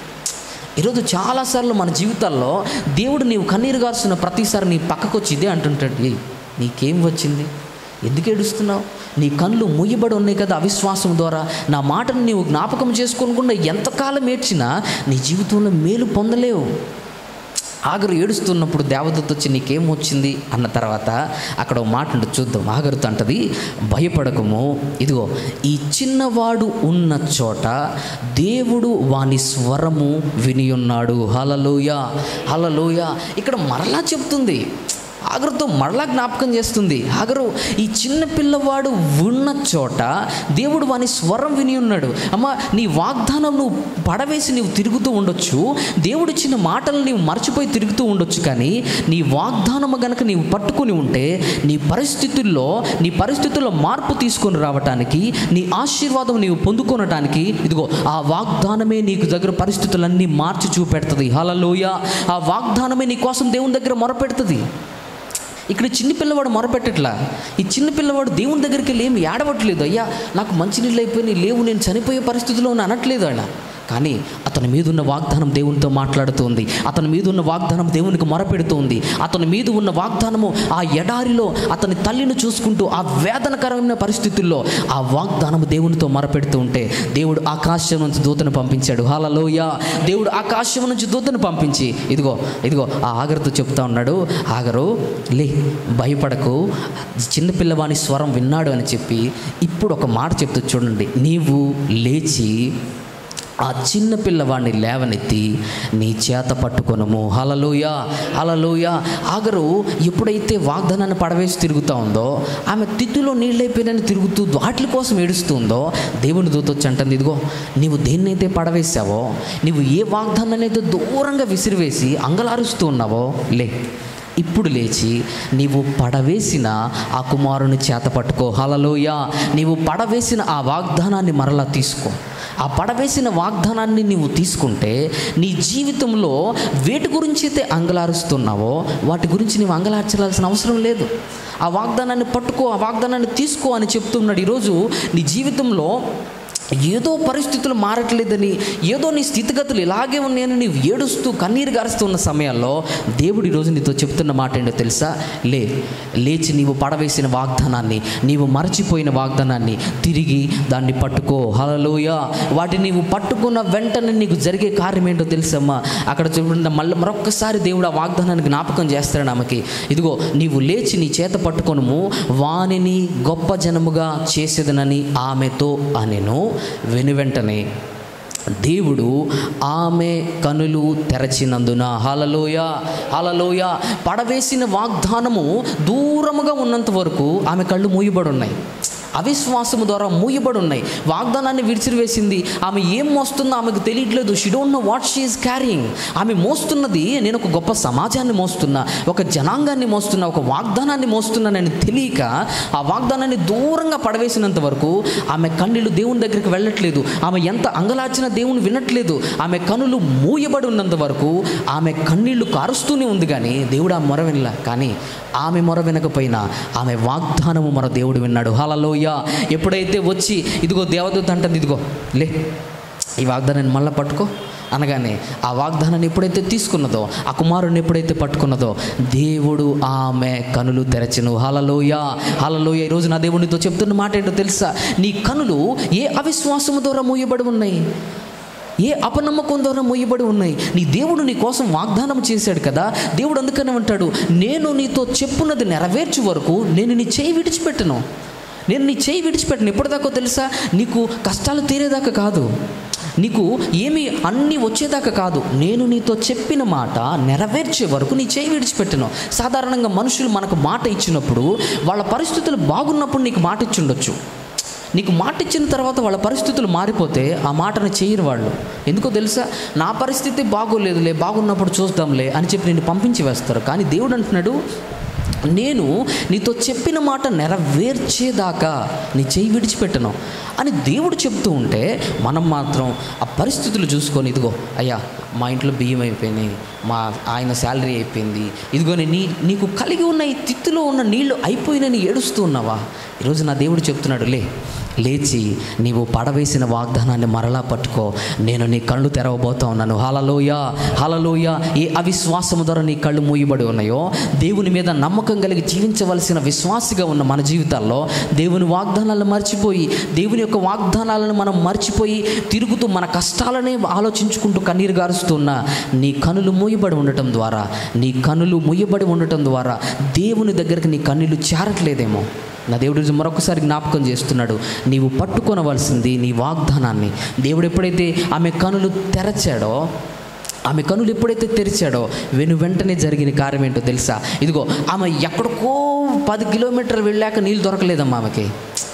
ఈరోజు చాలాసార్లు మన జీవితాల్లో దేవుడు నీవు కన్నీరు గారుస్తున్న ప్రతిసారి నీ పక్కకు వచ్చి ఇదే అంటుంటాడు "ఏయ్, నీకేం వచ్చింది ఎందుకు ఏడుస్తున్నావు నీ కళ్ళు మూయబడి ఉన్నాయి కదా అవిశ్వాసం ద్వారా నా మాటను నీవు జ్ఞాపకం చేసుకోకుండా ఎంతకాలం ఏడ్చినా నీ జీవితంలో మేలు పొందలేవు ఆగరు ఏడుస్తున్నప్పుడు దేవదత్త వచ్చి నీకేం వచ్చింది అన్న తర్వాత అక్కడ ఒక మాట ఉంటుంది చూద్దాం ఆగరుతో అంటది భయపడకము ఇదిగో ఈ చిన్నవాడు ఉన్న చోట దేవుడు వాని స్వరము వినియున్నాడు హలలోయ హలలోయ ఇక్కడ మరలా చెప్తుంది ఆగరుతో మరలా జ్ఞాపకం చేస్తుంది ఆగరు ఈ చిన్న పిల్లవాడు ఉన్న చోట దేవుడు వాని స్వరం విని ఉన్నాడు అమ్మ నీ వాగ్దానం నువ్వు పడవేసి నీవు తిరుగుతూ ఉండొచ్చు దేవుడు ఇచ్చిన మాటలు నీవు మర్చిపోయి తిరుగుతూ ఉండొచ్చు కానీ నీ వాగ్దానము గనక నీవు పట్టుకొని ఉంటే నీ పరిస్థితుల్లో నీ పరిస్థితుల్లో మార్పు తీసుకొని రావటానికి నీ ఆశీర్వాదం నీవు పొందుకొనటానికి ఇదిగో ఆ వాగ్దానమే నీకు దగ్గర పరిస్థితులన్నీ మార్చి చూపెడుతుంది హలలోయ ఆ వాగ్దానమే నీ కోసం దేవుని దగ్గర మొరపెడుతుంది ఇక్కడ ఈ చిన్న పిల్లవాడు మొరపెట్టట్లా ఈ చిన్న పిల్లవాడు దేవుని దగ్గరికి వెళ్ళి ఏమి ఏడవట్లేదు అయ్యా నాకు మంచినీళ్ళు అయిపోయినాయి లేవు నేను చనిపోయే పరిస్థితిలో ఉన్నా అనట్లేదు ఆయన కానీ అతని మీద ఉన్న వాగ్దానం దేవునితో మాట్లాడుతోంది అతని మీద ఉన్న వాగ్దానం దేవునికి మొరపెడుతోంది అతని మీద ఉన్న వాగ్దానము ఆ ఎడారిలో అతని తల్లిని చూసుకుంటూ ఆ వేదనకరమైన పరిస్థితుల్లో ఆ వాగ్దానము దేవునితో మొరపెడుతూ ఉంటే దేవుడు ఆకాశం నుంచి దూతను పంపించాడు హాలలోయ దేవుడు ఆకాశం నుంచి దూతను పంపించి ఇదిగో ఇదిగో ఆ ఆగరుతో చెప్తా ఉన్నాడు ఆగరు లే భయపడకు చిన్నపిల్లవాని స్వరం విన్నాడు అని చెప్పి ఇప్పుడు ఒక మాట చెప్తూ చూడండి నీవు లేచి ఆ చిన్న పిల్లవాడిని లేవనెత్తి నీ చేత పట్టుకొనము హలలోయ హలలోయ ఆగరు ఎప్పుడైతే వాగ్దానాన్ని పడవేసి తిరుగుతూ ఉందో ఆమె తిత్తులో నీళ్ళైపోయినని తిరుగుతూ వాటి కోసం ఏడుస్తుందో దేవుని దూతొచ్చి అంటుంది ఇదిగో నీవు దేన్నైతే పడవేశావో నీవు ఏ వాగ్దానాన్ని అయితే దూరంగా విసిరివేసి అంగలారుస్తూ ఉన్నావో లే ఇప్పుడు లేచి నీవు పడవేసిన ఆ కుమారుని చేత పట్టుకో హలలోయ నీవు పడవేసిన ఆ వాగ్దానాన్ని మరలా తీసుకో ఆ పడవేసిన వాగ్దానాన్ని నీవు తీసుకుంటే నీ జీవితంలో వేటి గురించి అయితే అంగలారుస్తున్నావో వాటి గురించి నీవు అంగలార్చాల్సిన అవసరం లేదు ఆ వాగ్దానాన్ని పట్టుకో ఆ వాగ్దానాన్ని తీసుకో అని చెప్తున్నాడు ఈరోజు నీ జీవితంలో ఏదో పరిస్థితులు మారట్లేదని ఏదో నీ స్థితిగతులు ఇలాగే ఉన్నాయని నీవు ఏడుస్తూ కన్నీరు గారుస్తున్న సమయాల్లో దేవుడు ఈరోజు నీతో చెప్తున్న మాట ఏంటో తెలుసా లే లేచి నీవు పడవేసిన వాగ్దానాన్ని నీవు మరచిపోయిన వాగ్దానాన్ని తిరిగి దాన్ని పట్టుకో హలలోయ వాటిని నీవు పట్టుకున్న వెంటనే నీకు జరిగే కార్యం ఏంటో తెలుసమ్మా అక్కడ చూడండి మళ్ళీ మరొక్కసారి దేవుడు ఆ వాగ్దానాన్ని జ్ఞాపకం చేస్తాడు ఆమెకి ఇదిగో నీవు లేచి నీ చేత పట్టుకొనుము వానిని గొప్ప జనముగా చేసేదనని ఆమెతో అనెను వెను వెంటనే దేవుడు ఆమె కనులు తెరచినందున హలలోయ హలలోయ పడవేసిన వాగ్దానము దూరముగా ఉన్నంత వరకు ఆమె కళ్ళు మూయబడి ఉన్నాయి అవిశ్వాసము ద్వారా మూయబడి ఉన్నాయి వాగ్దానాన్ని విడిచివేసింది ఆమె ఏం మోస్తుందో ఆమెకు తెలియట్లేదు she don't know what she is carrying ఆమె మోస్తున్నది నేను ఒక గొప్ప సమాజాన్ని మోస్తున్నా ఒక జనాంగాన్ని మోస్తున్నా ఒక వాగ్దానాన్ని మోస్తున్నానని తెలియక ఆ వాగ్దానాన్ని దూరంగా పడవేసినంత వరకు ఆమె కన్నీళ్ళు దేవుని దగ్గరికి వెళ్ళట్లేదు ఆమె ఎంత అంగలార్చిన దేవుని వినట్లేదు ఆమె కనులు మూయబడి ఉన్నంత వరకు ఆమె కన్నీళ్లు కారుస్తూనే ఉంది కానీ దేవుడు ఆ మొర వినలా కానీ ఆమె మొర వినకపోయినా ఆమె వాగ్దానము మొర దేవుడు విన్నాడు హలలోయ ఎప్పుడైతే వచ్చి ఇదిగో దేవదూత అంటుంది ఇదిగో లే ఈ వాగ్దానాన్ని మళ్ళీ పట్టుకో అనగానే ఆ వాగ్దానాన్ని ఎప్పుడైతే తీసుకున్నదో ఆ కుమారుని ఎప్పుడైతే పట్టుకున్నదో దేవుడు ఆమె కనులు తెరచెను హలలోయ హలలోయ ఈరోజు నా దేవునితో చెప్తున్న మాట ఏంటో తెలుసా నీ కనులు ఏ అవిశ్వాసము ద్వారా మూయబడి ఉన్నాయి ఏ అపనమ్మకం ద్వారా మూయబడి ఉన్నాయి నీ దేవుడు నీ కోసం వాగ్దానం చేశాడు కదా దేవుడు అందుకనే అంటాడు నేను నీతో చెప్పున్నది నెరవేర్చు వరకు నేను నీ చేయి విడిచిపెట్టను నేను నీ చేయి విడిచిపెట్టను ఎప్పటిదాకా తెలుసా నీకు కష్టాలు తీరేదాకా కాదు నీకు ఏమి అన్నీ వచ్చేదాకా కాదు నేను నీతో చెప్పిన మాట నెరవేర్చే వరకు నీ చేయి విడిచిపెట్టను సాధారణంగా మనుషులు మనకు మాట ఇచ్చినప్పుడు వాళ్ళ పరిస్థితులు బాగున్నప్పుడు నీకు మాట ఇచ్చుండొచ్చు నీకు మాట ఇచ్చిన తర్వాత వాళ్ళ పరిస్థితులు మారిపోతే ఆ మాటను చేయరు వాళ్ళు ఎందుకో తెలుసా నా పరిస్థితి బాగోలేదులే బాగున్నప్పుడు చూద్దాంలే అని చెప్పి నేను పంపించి వేస్తారు కానీ దేవుడు అంటున్నాడు నేను నీతో చెప్పిన మాట నెరవేర్చేదాకా నీ చేయి విడిచిపెట్టను అని దేవుడు చెప్తూ ఉంటే మనం మాత్రం ఆ పరిస్థితులు చూసుకొని ఇదిగో అయ్యా మా ఇంట్లో బియ్యం అయిపోయినాయి మా ఆయన శాలరీ అయిపోయింది ఇదిగో నీ నీకు కలిగి ఉన్న ఈ తిత్తులో ఉన్న నీళ్లు అయిపోయినని ఏడుస్తూ ఉన్నావా ఈరోజు నా దేవుడు చెప్తున్నాడు లే లేచి నీవు పడవేసిన వాగ్దానాన్ని మరలా పట్టుకో నేను నీ కళ్ళు తెరవబోతా ఉన్నాను హలలోయ హలలోయ ఏ అవిశ్వాసము ద్వారా నీ కళ్ళు మూయబడి ఉన్నాయో దేవుని మీద నమ్మకం కలిగి జీవించవలసిన విశ్వాసిగా ఉన్న మన జీవితాల్లో దేవుని వాగ్దానాలను మర్చిపోయి దేవుని యొక్క వాగ్దానాలను మనం మర్చిపోయి తిరుగుతూ మన కష్టాలనే ఆలోచించుకుంటూ కన్నీరు గారుస్తున్న నీ కనులు మూయబడి ఉండటం ద్వారా నీ కనులు మూయబడి ఉండటం ద్వారా దేవుని దగ్గరికి నీ కన్నులు చేరట్లేదేమో నా దేవుడు ఈరోజు మరొకసారి జ్ఞాపకం చేస్తున్నాడు నీవు పట్టుకొనవలసింది నీ వాగ్దానాన్ని దేవుడు ఎప్పుడైతే ఆమె కనులు తెరచాడో ఆమె కనులు ఎప్పుడైతే తెరిచాడో వెను వెంటనే జరిగిన కార్యం ఏంటో తెలుసా ఇదిగో ఆమె ఎక్కడికో పది కిలోమీటర్లు వెళ్ళాక నీళ్ళు దొరకలేదమ్మా ఆమెకి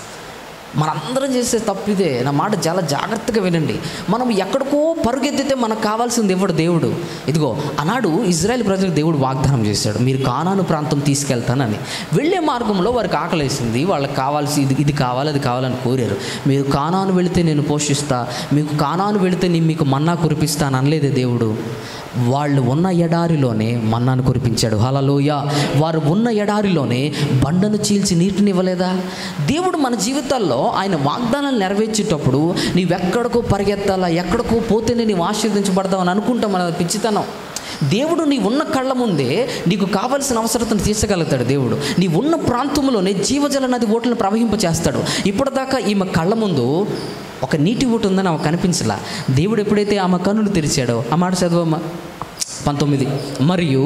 మనందరం చేసే తప్పు ఇదే నా మాట చాలా జాగ్రత్తగా వినండి మనం ఎక్కడికో పరుగెత్తితే మనకు కావాల్సింది ఇవ్వడు దేవుడు ఇదిగో ఆనాడు ఇజ్రాయెల్ ప్రజలకు దేవుడు వాగ్దానం చేశాడు మీరు కానాను ప్రాంతం తీసుకెళ్తానని వెళ్ళే మార్గంలో వారికి ఆకలేసింది వాళ్ళకి కావాల్సి ఇది ఇది కావాలి అది కావాలని కోరారు మీరు కానాను వెళితే నేను పోషిస్తా మీకు కానాను వెళితే నేను మీకు మన్నా కురిపిస్తాను అనలేదే దేవుడు వాళ్ళు ఉన్న ఎడారిలోనే మన్నాను కురిపించాడు హలలోయ వారు ఉన్న ఎడారిలోనే బండను చీల్చి నీటిని ఇవ్వలేదా దేవుడు మన జీవితాల్లో ఆయన వాగ్దానాలు నెరవేర్చేటప్పుడు నీవెక్కడికో పరిగెత్తాలా ఎక్కడికో పోతేనే నీవు ఆశీర్వదించబడతావని అనుకుంటాం మన పిచ్చితనం దేవుడు నీ ఉన్న కళ్ళ ముందే నీకు కావలసిన అవసరతను తీర్చగలుగుతాడు దేవుడు నీ ఉన్న ప్రాంతంలోనే జీవజల నది ఓట్లను ప్రవహింపచేస్తాడు ఇప్పటిదాకా ఈమె కళ్ళ ముందు ఒక నీటి ఊట ఉందని ఆమె కనిపించలా దేవుడు ఎప్పుడైతే ఆమె కన్నులు తెరిచాడో ఆ మాట చదవమ్మా పంతొమ్మిది మరియు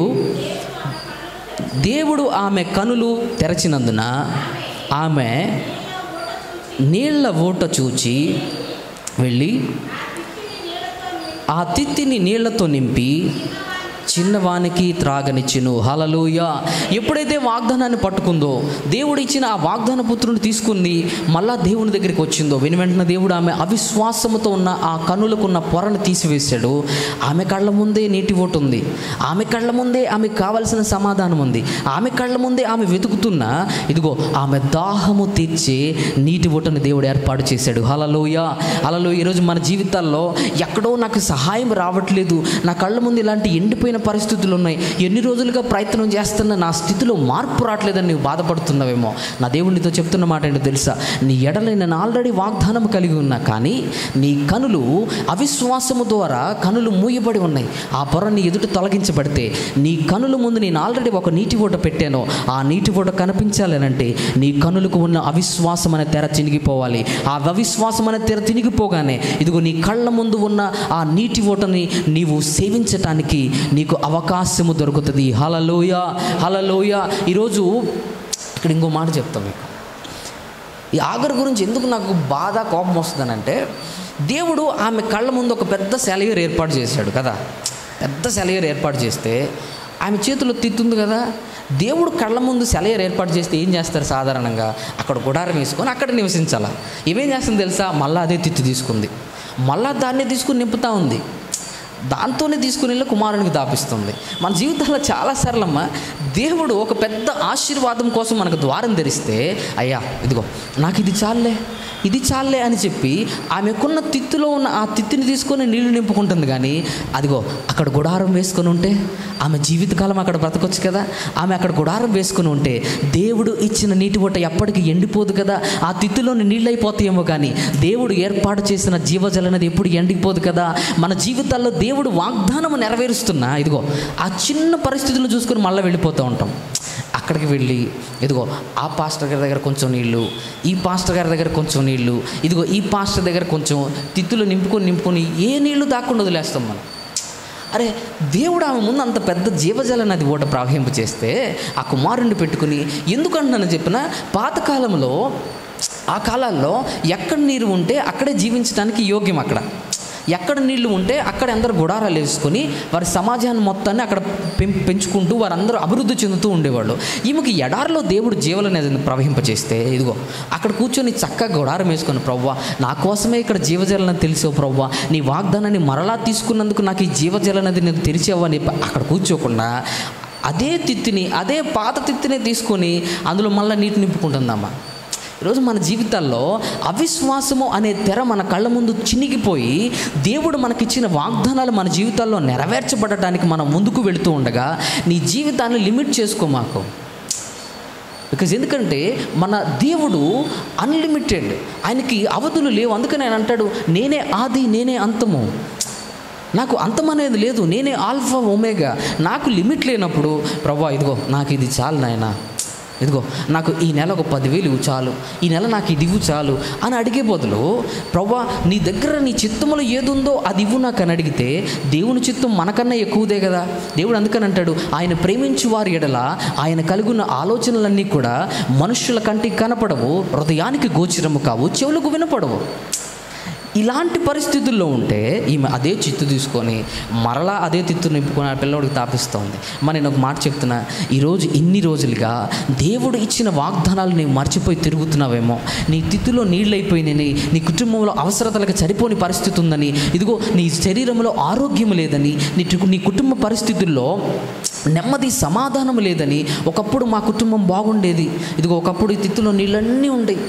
దేవుడు ఆమె కనులు తెరచినందున ఆమె నీళ్ల ఊట చూచి వెళ్ళి ఆ తిత్తిని నీళ్లతో నింపి చిన్నవానికి త్రాగనిచ్చును హలలుయ ఎప్పుడైతే వాగ్దానాన్ని పట్టుకుందో దేవుడు ఇచ్చిన ఆ వాగ్దాన పుత్రుని తీసుకుంది మళ్ళా దేవుని దగ్గరికి వచ్చిందో వెను వెంటనే దేవుడు ఆమె అవిశ్వాసముతో ఉన్న ఆ కన్నులకున్న పొరను తీసివేశాడు ఆమె కళ్ళ ముందే నీటి ఓటు ఉంది ఆమె కళ్ళ ముందే ఆమెకు కావలసిన సమాధానం ఉంది ఆమె కళ్ళ ముందే ఆమె వెతుకుతున్న ఇదిగో ఆమె దాహము తీర్చే నీటి ఓటను దేవుడు ఏర్పాటు చేశాడు హలలోయ హలలో ఈరోజు మన జీవితాల్లో ఎక్కడో నాకు సహాయం రావట్లేదు నా కళ్ళ ముందు ఇలాంటి ఎండిపోయిన దిగజారిపోయిన పరిస్థితులు ఉన్నాయి ఎన్ని రోజులుగా ప్రయత్నం చేస్తున్న నా స్థితిలో మార్పు రావట్లేదని నీవు బాధపడుతున్నావేమో నా దేవుడు నీతో చెప్తున్న మాట ఏంటో తెలుసా నీ ఎడల నేను ఆల్రెడీ వాగ్దానం కలిగి ఉన్నా కానీ నీ కనులు అవిశ్వాసము ద్వారా కనులు మూయబడి ఉన్నాయి ఆ పొర నీ ఎదుట తొలగించబడితే నీ కనుల ముందు నేను ఆల్రెడీ ఒక నీటి ఓట పెట్టాను ఆ నీటి ఓట కనిపించాలనంటే నీ కనులకు ఉన్న అవిశ్వాసం అనే తెర చినిగిపోవాలి ఆ అవిశ్వాసం అనే తెర తినిగిపోగానే ఇదిగో నీ కళ్ళ ముందు ఉన్న ఆ నీటి ఓటని నీవు సేవించటానికి నీకు అవకాశము దొరుకుతుంది హలలోయ హలలోయ ఈరోజు ఇక్కడ ఇంకో మాట చెప్తాం మీకు ఈ ఆగర్ గురించి ఎందుకు నాకు బాధ కోపం వస్తుందనంటే దేవుడు ఆమె కళ్ళ ముందు ఒక పెద్ద సెలయర్ ఏర్పాటు చేశాడు కదా పెద్ద సెలయర్ ఏర్పాటు చేస్తే ఆమె చేతిలో తిత్తుంది కదా దేవుడు కళ్ళ ముందు సెలయర్ ఏర్పాటు చేస్తే ఏం చేస్తారు సాధారణంగా అక్కడ గుడారం వేసుకొని అక్కడ నివసించాలా ఇవేం చేస్తుంది తెలుసా మళ్ళీ అదే తిత్తి తీసుకుంది మళ్ళా దాన్ని తీసుకుని నింపుతా ఉంది దాంతోనే తీసుకుని వెళ్ళి కుమారునికి దాపిస్తుంది మన జీవితంలో చాలా సరళమ్మ దేవుడు ఒక పెద్ద ఆశీర్వాదం కోసం మనకు ద్వారం తెరిస్తే అయ్యా ఇదిగో నాకు ఇది చాలే ఇది చాలే అని చెప్పి ఆమెకున్న తిత్తులో ఉన్న ఆ తిత్తిని తీసుకొని నీళ్లు నింపుకుంటుంది కానీ అదిగో అక్కడ గుడారం వేసుకొని ఉంటే ఆమె జీవితకాలం అక్కడ బ్రతకొచ్చు కదా ఆమె అక్కడ గుడారం వేసుకొని ఉంటే దేవుడు ఇచ్చిన నీటి బొట్ట ఎప్పటికీ ఎండిపోదు కదా ఆ తిత్తులోని నీళ్ళు అయిపోతాయేమో కానీ దేవుడు ఏర్పాటు చేసిన జీవజలనది ఎప్పుడు ఎండిపోదు కదా మన జీవితాల్లో దేవుడు వాగ్దానం నెరవేరుస్తున్నా ఇదిగో ఆ చిన్న పరిస్థితులను చూసుకొని మళ్ళీ వెళ్ళిపోతూ ఉంటాం అక్కడికి వెళ్ళి ఇదిగో ఆ పాస్టర్ గారి దగ్గర కొంచెం నీళ్ళు ఈ పాస్టర్ గారి దగ్గర కొంచెం నీళ్ళు ఇదిగో ఈ పాస్టర్ దగ్గర కొంచెం తిత్తులు నింపుకొని నింపుకొని ఏ నీళ్లు దాక్కుండా వదిలేస్తాం మనం అరే దేవుడు ఆమె ముందు అంత పెద్ద జీవజల నది ఓట ప్రవహింప చేస్తే ఆ కుమారుణ్ణి పెట్టుకుని ఎందుకంటున్నాను చెప్పిన పాతకాలంలో ఆ కాలాల్లో ఎక్కడ నీరు ఉంటే అక్కడే జీవించడానికి యోగ్యం అక్కడ ఎక్కడ నీళ్లు ఉంటే అక్కడ అందరు గుడారాలు వేసుకొని వారి సమాజాన్ని మొత్తాన్ని అక్కడ పెం పెంచుకుంటూ వారందరూ అభివృద్ధి చెందుతూ ఉండేవాళ్ళు ఈమెకి ఎడారిలో దేవుడు జీవలనేది ప్రవహింపచేస్తే ఇదిగో అక్కడ కూర్చొని చక్కగా గుడారం వేసుకొని ప్రవ్వా నా కోసమే ఇక్కడ జీవజలనది తెలిసావు ప్రవ్వా నీ వాగ్దానాన్ని మరలా తీసుకున్నందుకు నాకు ఈ జీవజలనది నేను తెరిచావు అని అక్కడ కూర్చోకుండా అదే తిత్తిని అదే పాత తిత్తిని తీసుకొని అందులో మళ్ళీ నీటి నింపుకుంటుందమ్మా ఈరోజు మన జీవితాల్లో అవిశ్వాసము అనే తెర మన కళ్ళ ముందు చినిగిపోయి దేవుడు మనకిచ్చిన వాగ్దానాలు మన జీవితాల్లో నెరవేర్చబడటానికి మనం ముందుకు వెళుతూ ఉండగా నీ జీవితాన్ని లిమిట్ చేసుకో మాకు బికాజ్ ఎందుకంటే మన దేవుడు అన్లిమిటెడ్ ఆయనకి అవధులు లేవు అందుకని ఆయన అంటాడు నేనే ఆది నేనే అంతము నాకు అంతం అనేది లేదు నేనే ఆల్ఫా ఒమేగా నాకు లిమిట్ లేనప్పుడు ప్రభా ఇదిగో నాకు ఇది చాలు నాయనా ఇదిగో నాకు ఈ నెల ఒక పదివేలు ఇవ్వు చాలు ఈ నెల నాకు ఇది ఇవ్వు చాలు అని అడిగే బదులు ప్రవ్వా నీ దగ్గర నీ చిత్తములో ఏదుందో అది ఇవ్వు నాకు అని అడిగితే దేవుని చిత్తం మనకన్నా ఎక్కువదే కదా దేవుడు అందుకని అంటాడు ఆయన ప్రేమించు వారి ఎడల ఆయన కలిగిన ఆలోచనలన్నీ కూడా మనుషుల కంటికి కనపడవు హృదయానికి గోచరము కావు చెవులకు వినపడవు ఇలాంటి పరిస్థితుల్లో ఉంటే ఈమె అదే చిత్తు తీసుకొని మరలా అదే తిత్తు నింపుకొని ఆ పిల్లవాడికి తాపిస్తోంది మరి నేను ఒక మాట చెప్తున్నా ఈరోజు ఇన్ని రోజులుగా దేవుడు ఇచ్చిన వాగ్దానాలు నీవు మర్చిపోయి తిరుగుతున్నావేమో నీ తిత్తులో నీళ్ళైపోయినాయి నీ కుటుంబంలో అవసరతలకు సరిపోని పరిస్థితి ఉందని ఇదిగో నీ శరీరంలో ఆరోగ్యం లేదని నీ టు- నీ కుటుంబ పరిస్థితుల్లో నెమ్మది సమాధానం లేదని ఒకప్పుడు మా కుటుంబం బాగుండేది ఇదిగో ఒకప్పుడు ఈ తిత్తులో నీళ్ళన్నీ ఉండేవి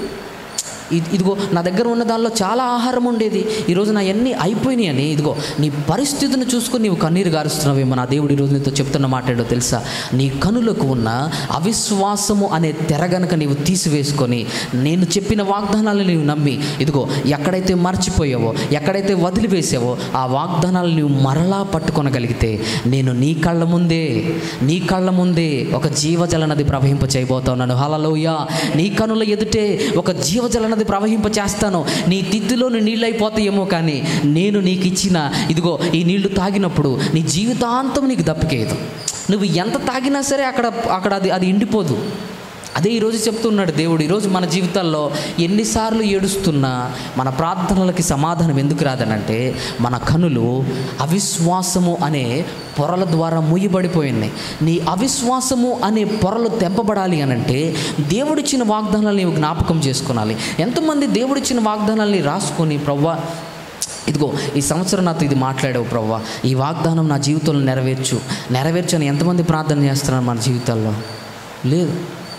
ఇ- ఇదిగో నా దగ్గర ఉన్న దానిలో చాలా ఆహారం ఉండేది ఈరోజు నా అన్నీ అయిపోయినాయి అని ఇదిగో నీ పరిస్థితిని చూసుకొని నీవు కన్నీరు గారుస్తున్నావేమో నా దేవుడు ఈరోజు నీతో చెప్తున్న మాట ఏంటో తెలుసా నీ కనులకు ఉన్న అవిశ్వాసము అనే తెర గనక నీవు తీసివేసుకొని నేను చెప్పిన వాగ్దానాలను నీవు నమ్మి ఇదిగో ఎక్కడైతే మర్చిపోయావో ఎక్కడైతే వదిలివేసావో ఆ వాగ్దానాలు నీవు మరలా పట్టుకొనగలిగితే నేను నీ కళ్ళ ముందే నీ కళ్ళ ముందే ఒక జీవజల నది ప్రవహింప చేయబోతున్నాను హలలోయ నీ కనుల ఎదుటే ఒక జీవజల నది ప్రవహింప చేస్తాను నీ తిత్తిలోని నీళ్ళు అయిపోతాయేమో కానీ నేను నీకు ఇచ్చిన ఇదిగో ఈ నీళ్లు తాగినప్పుడు నీ జీవితాంతం నీకు దప్పికేయదు నువ్వు ఎంత తాగినా సరే అక్కడ అక్కడ అది అది ఎండిపోదు అదే ఈరోజు చెప్తున్నాడు దేవుడు ఈరోజు మన జీవితాల్లో ఎన్నిసార్లు ఏడుస్తున్నా మన ప్రార్థనలకి సమాధానం ఎందుకు రాదనంటే మన కనులు అవిశ్వాసము అనే పొరల ద్వారా మూయబడిపోయినాయి నీ అవిశ్వాసము అనే పొరలు తెంపబడాలి అనంటే దేవుడిచ్చిన వాగ్దానాలు నీవు జ్ఞాపకం చేసుకోనాలి ఎంతమంది దేవుడిచ్చిన వాగ్దానాల్ని రాసుకొని ప్రవ్వా ఇదిగో ఈ సంవత్సరం నాతో ఇది మాట్లాడావు ప్రవ్వా ఈ వాగ్దానం నా జీవితంలో నెరవేర్చు నెరవేర్చు అని ఎంతమంది ప్రార్థన చేస్తున్నారు మన జీవితాల్లో లేదు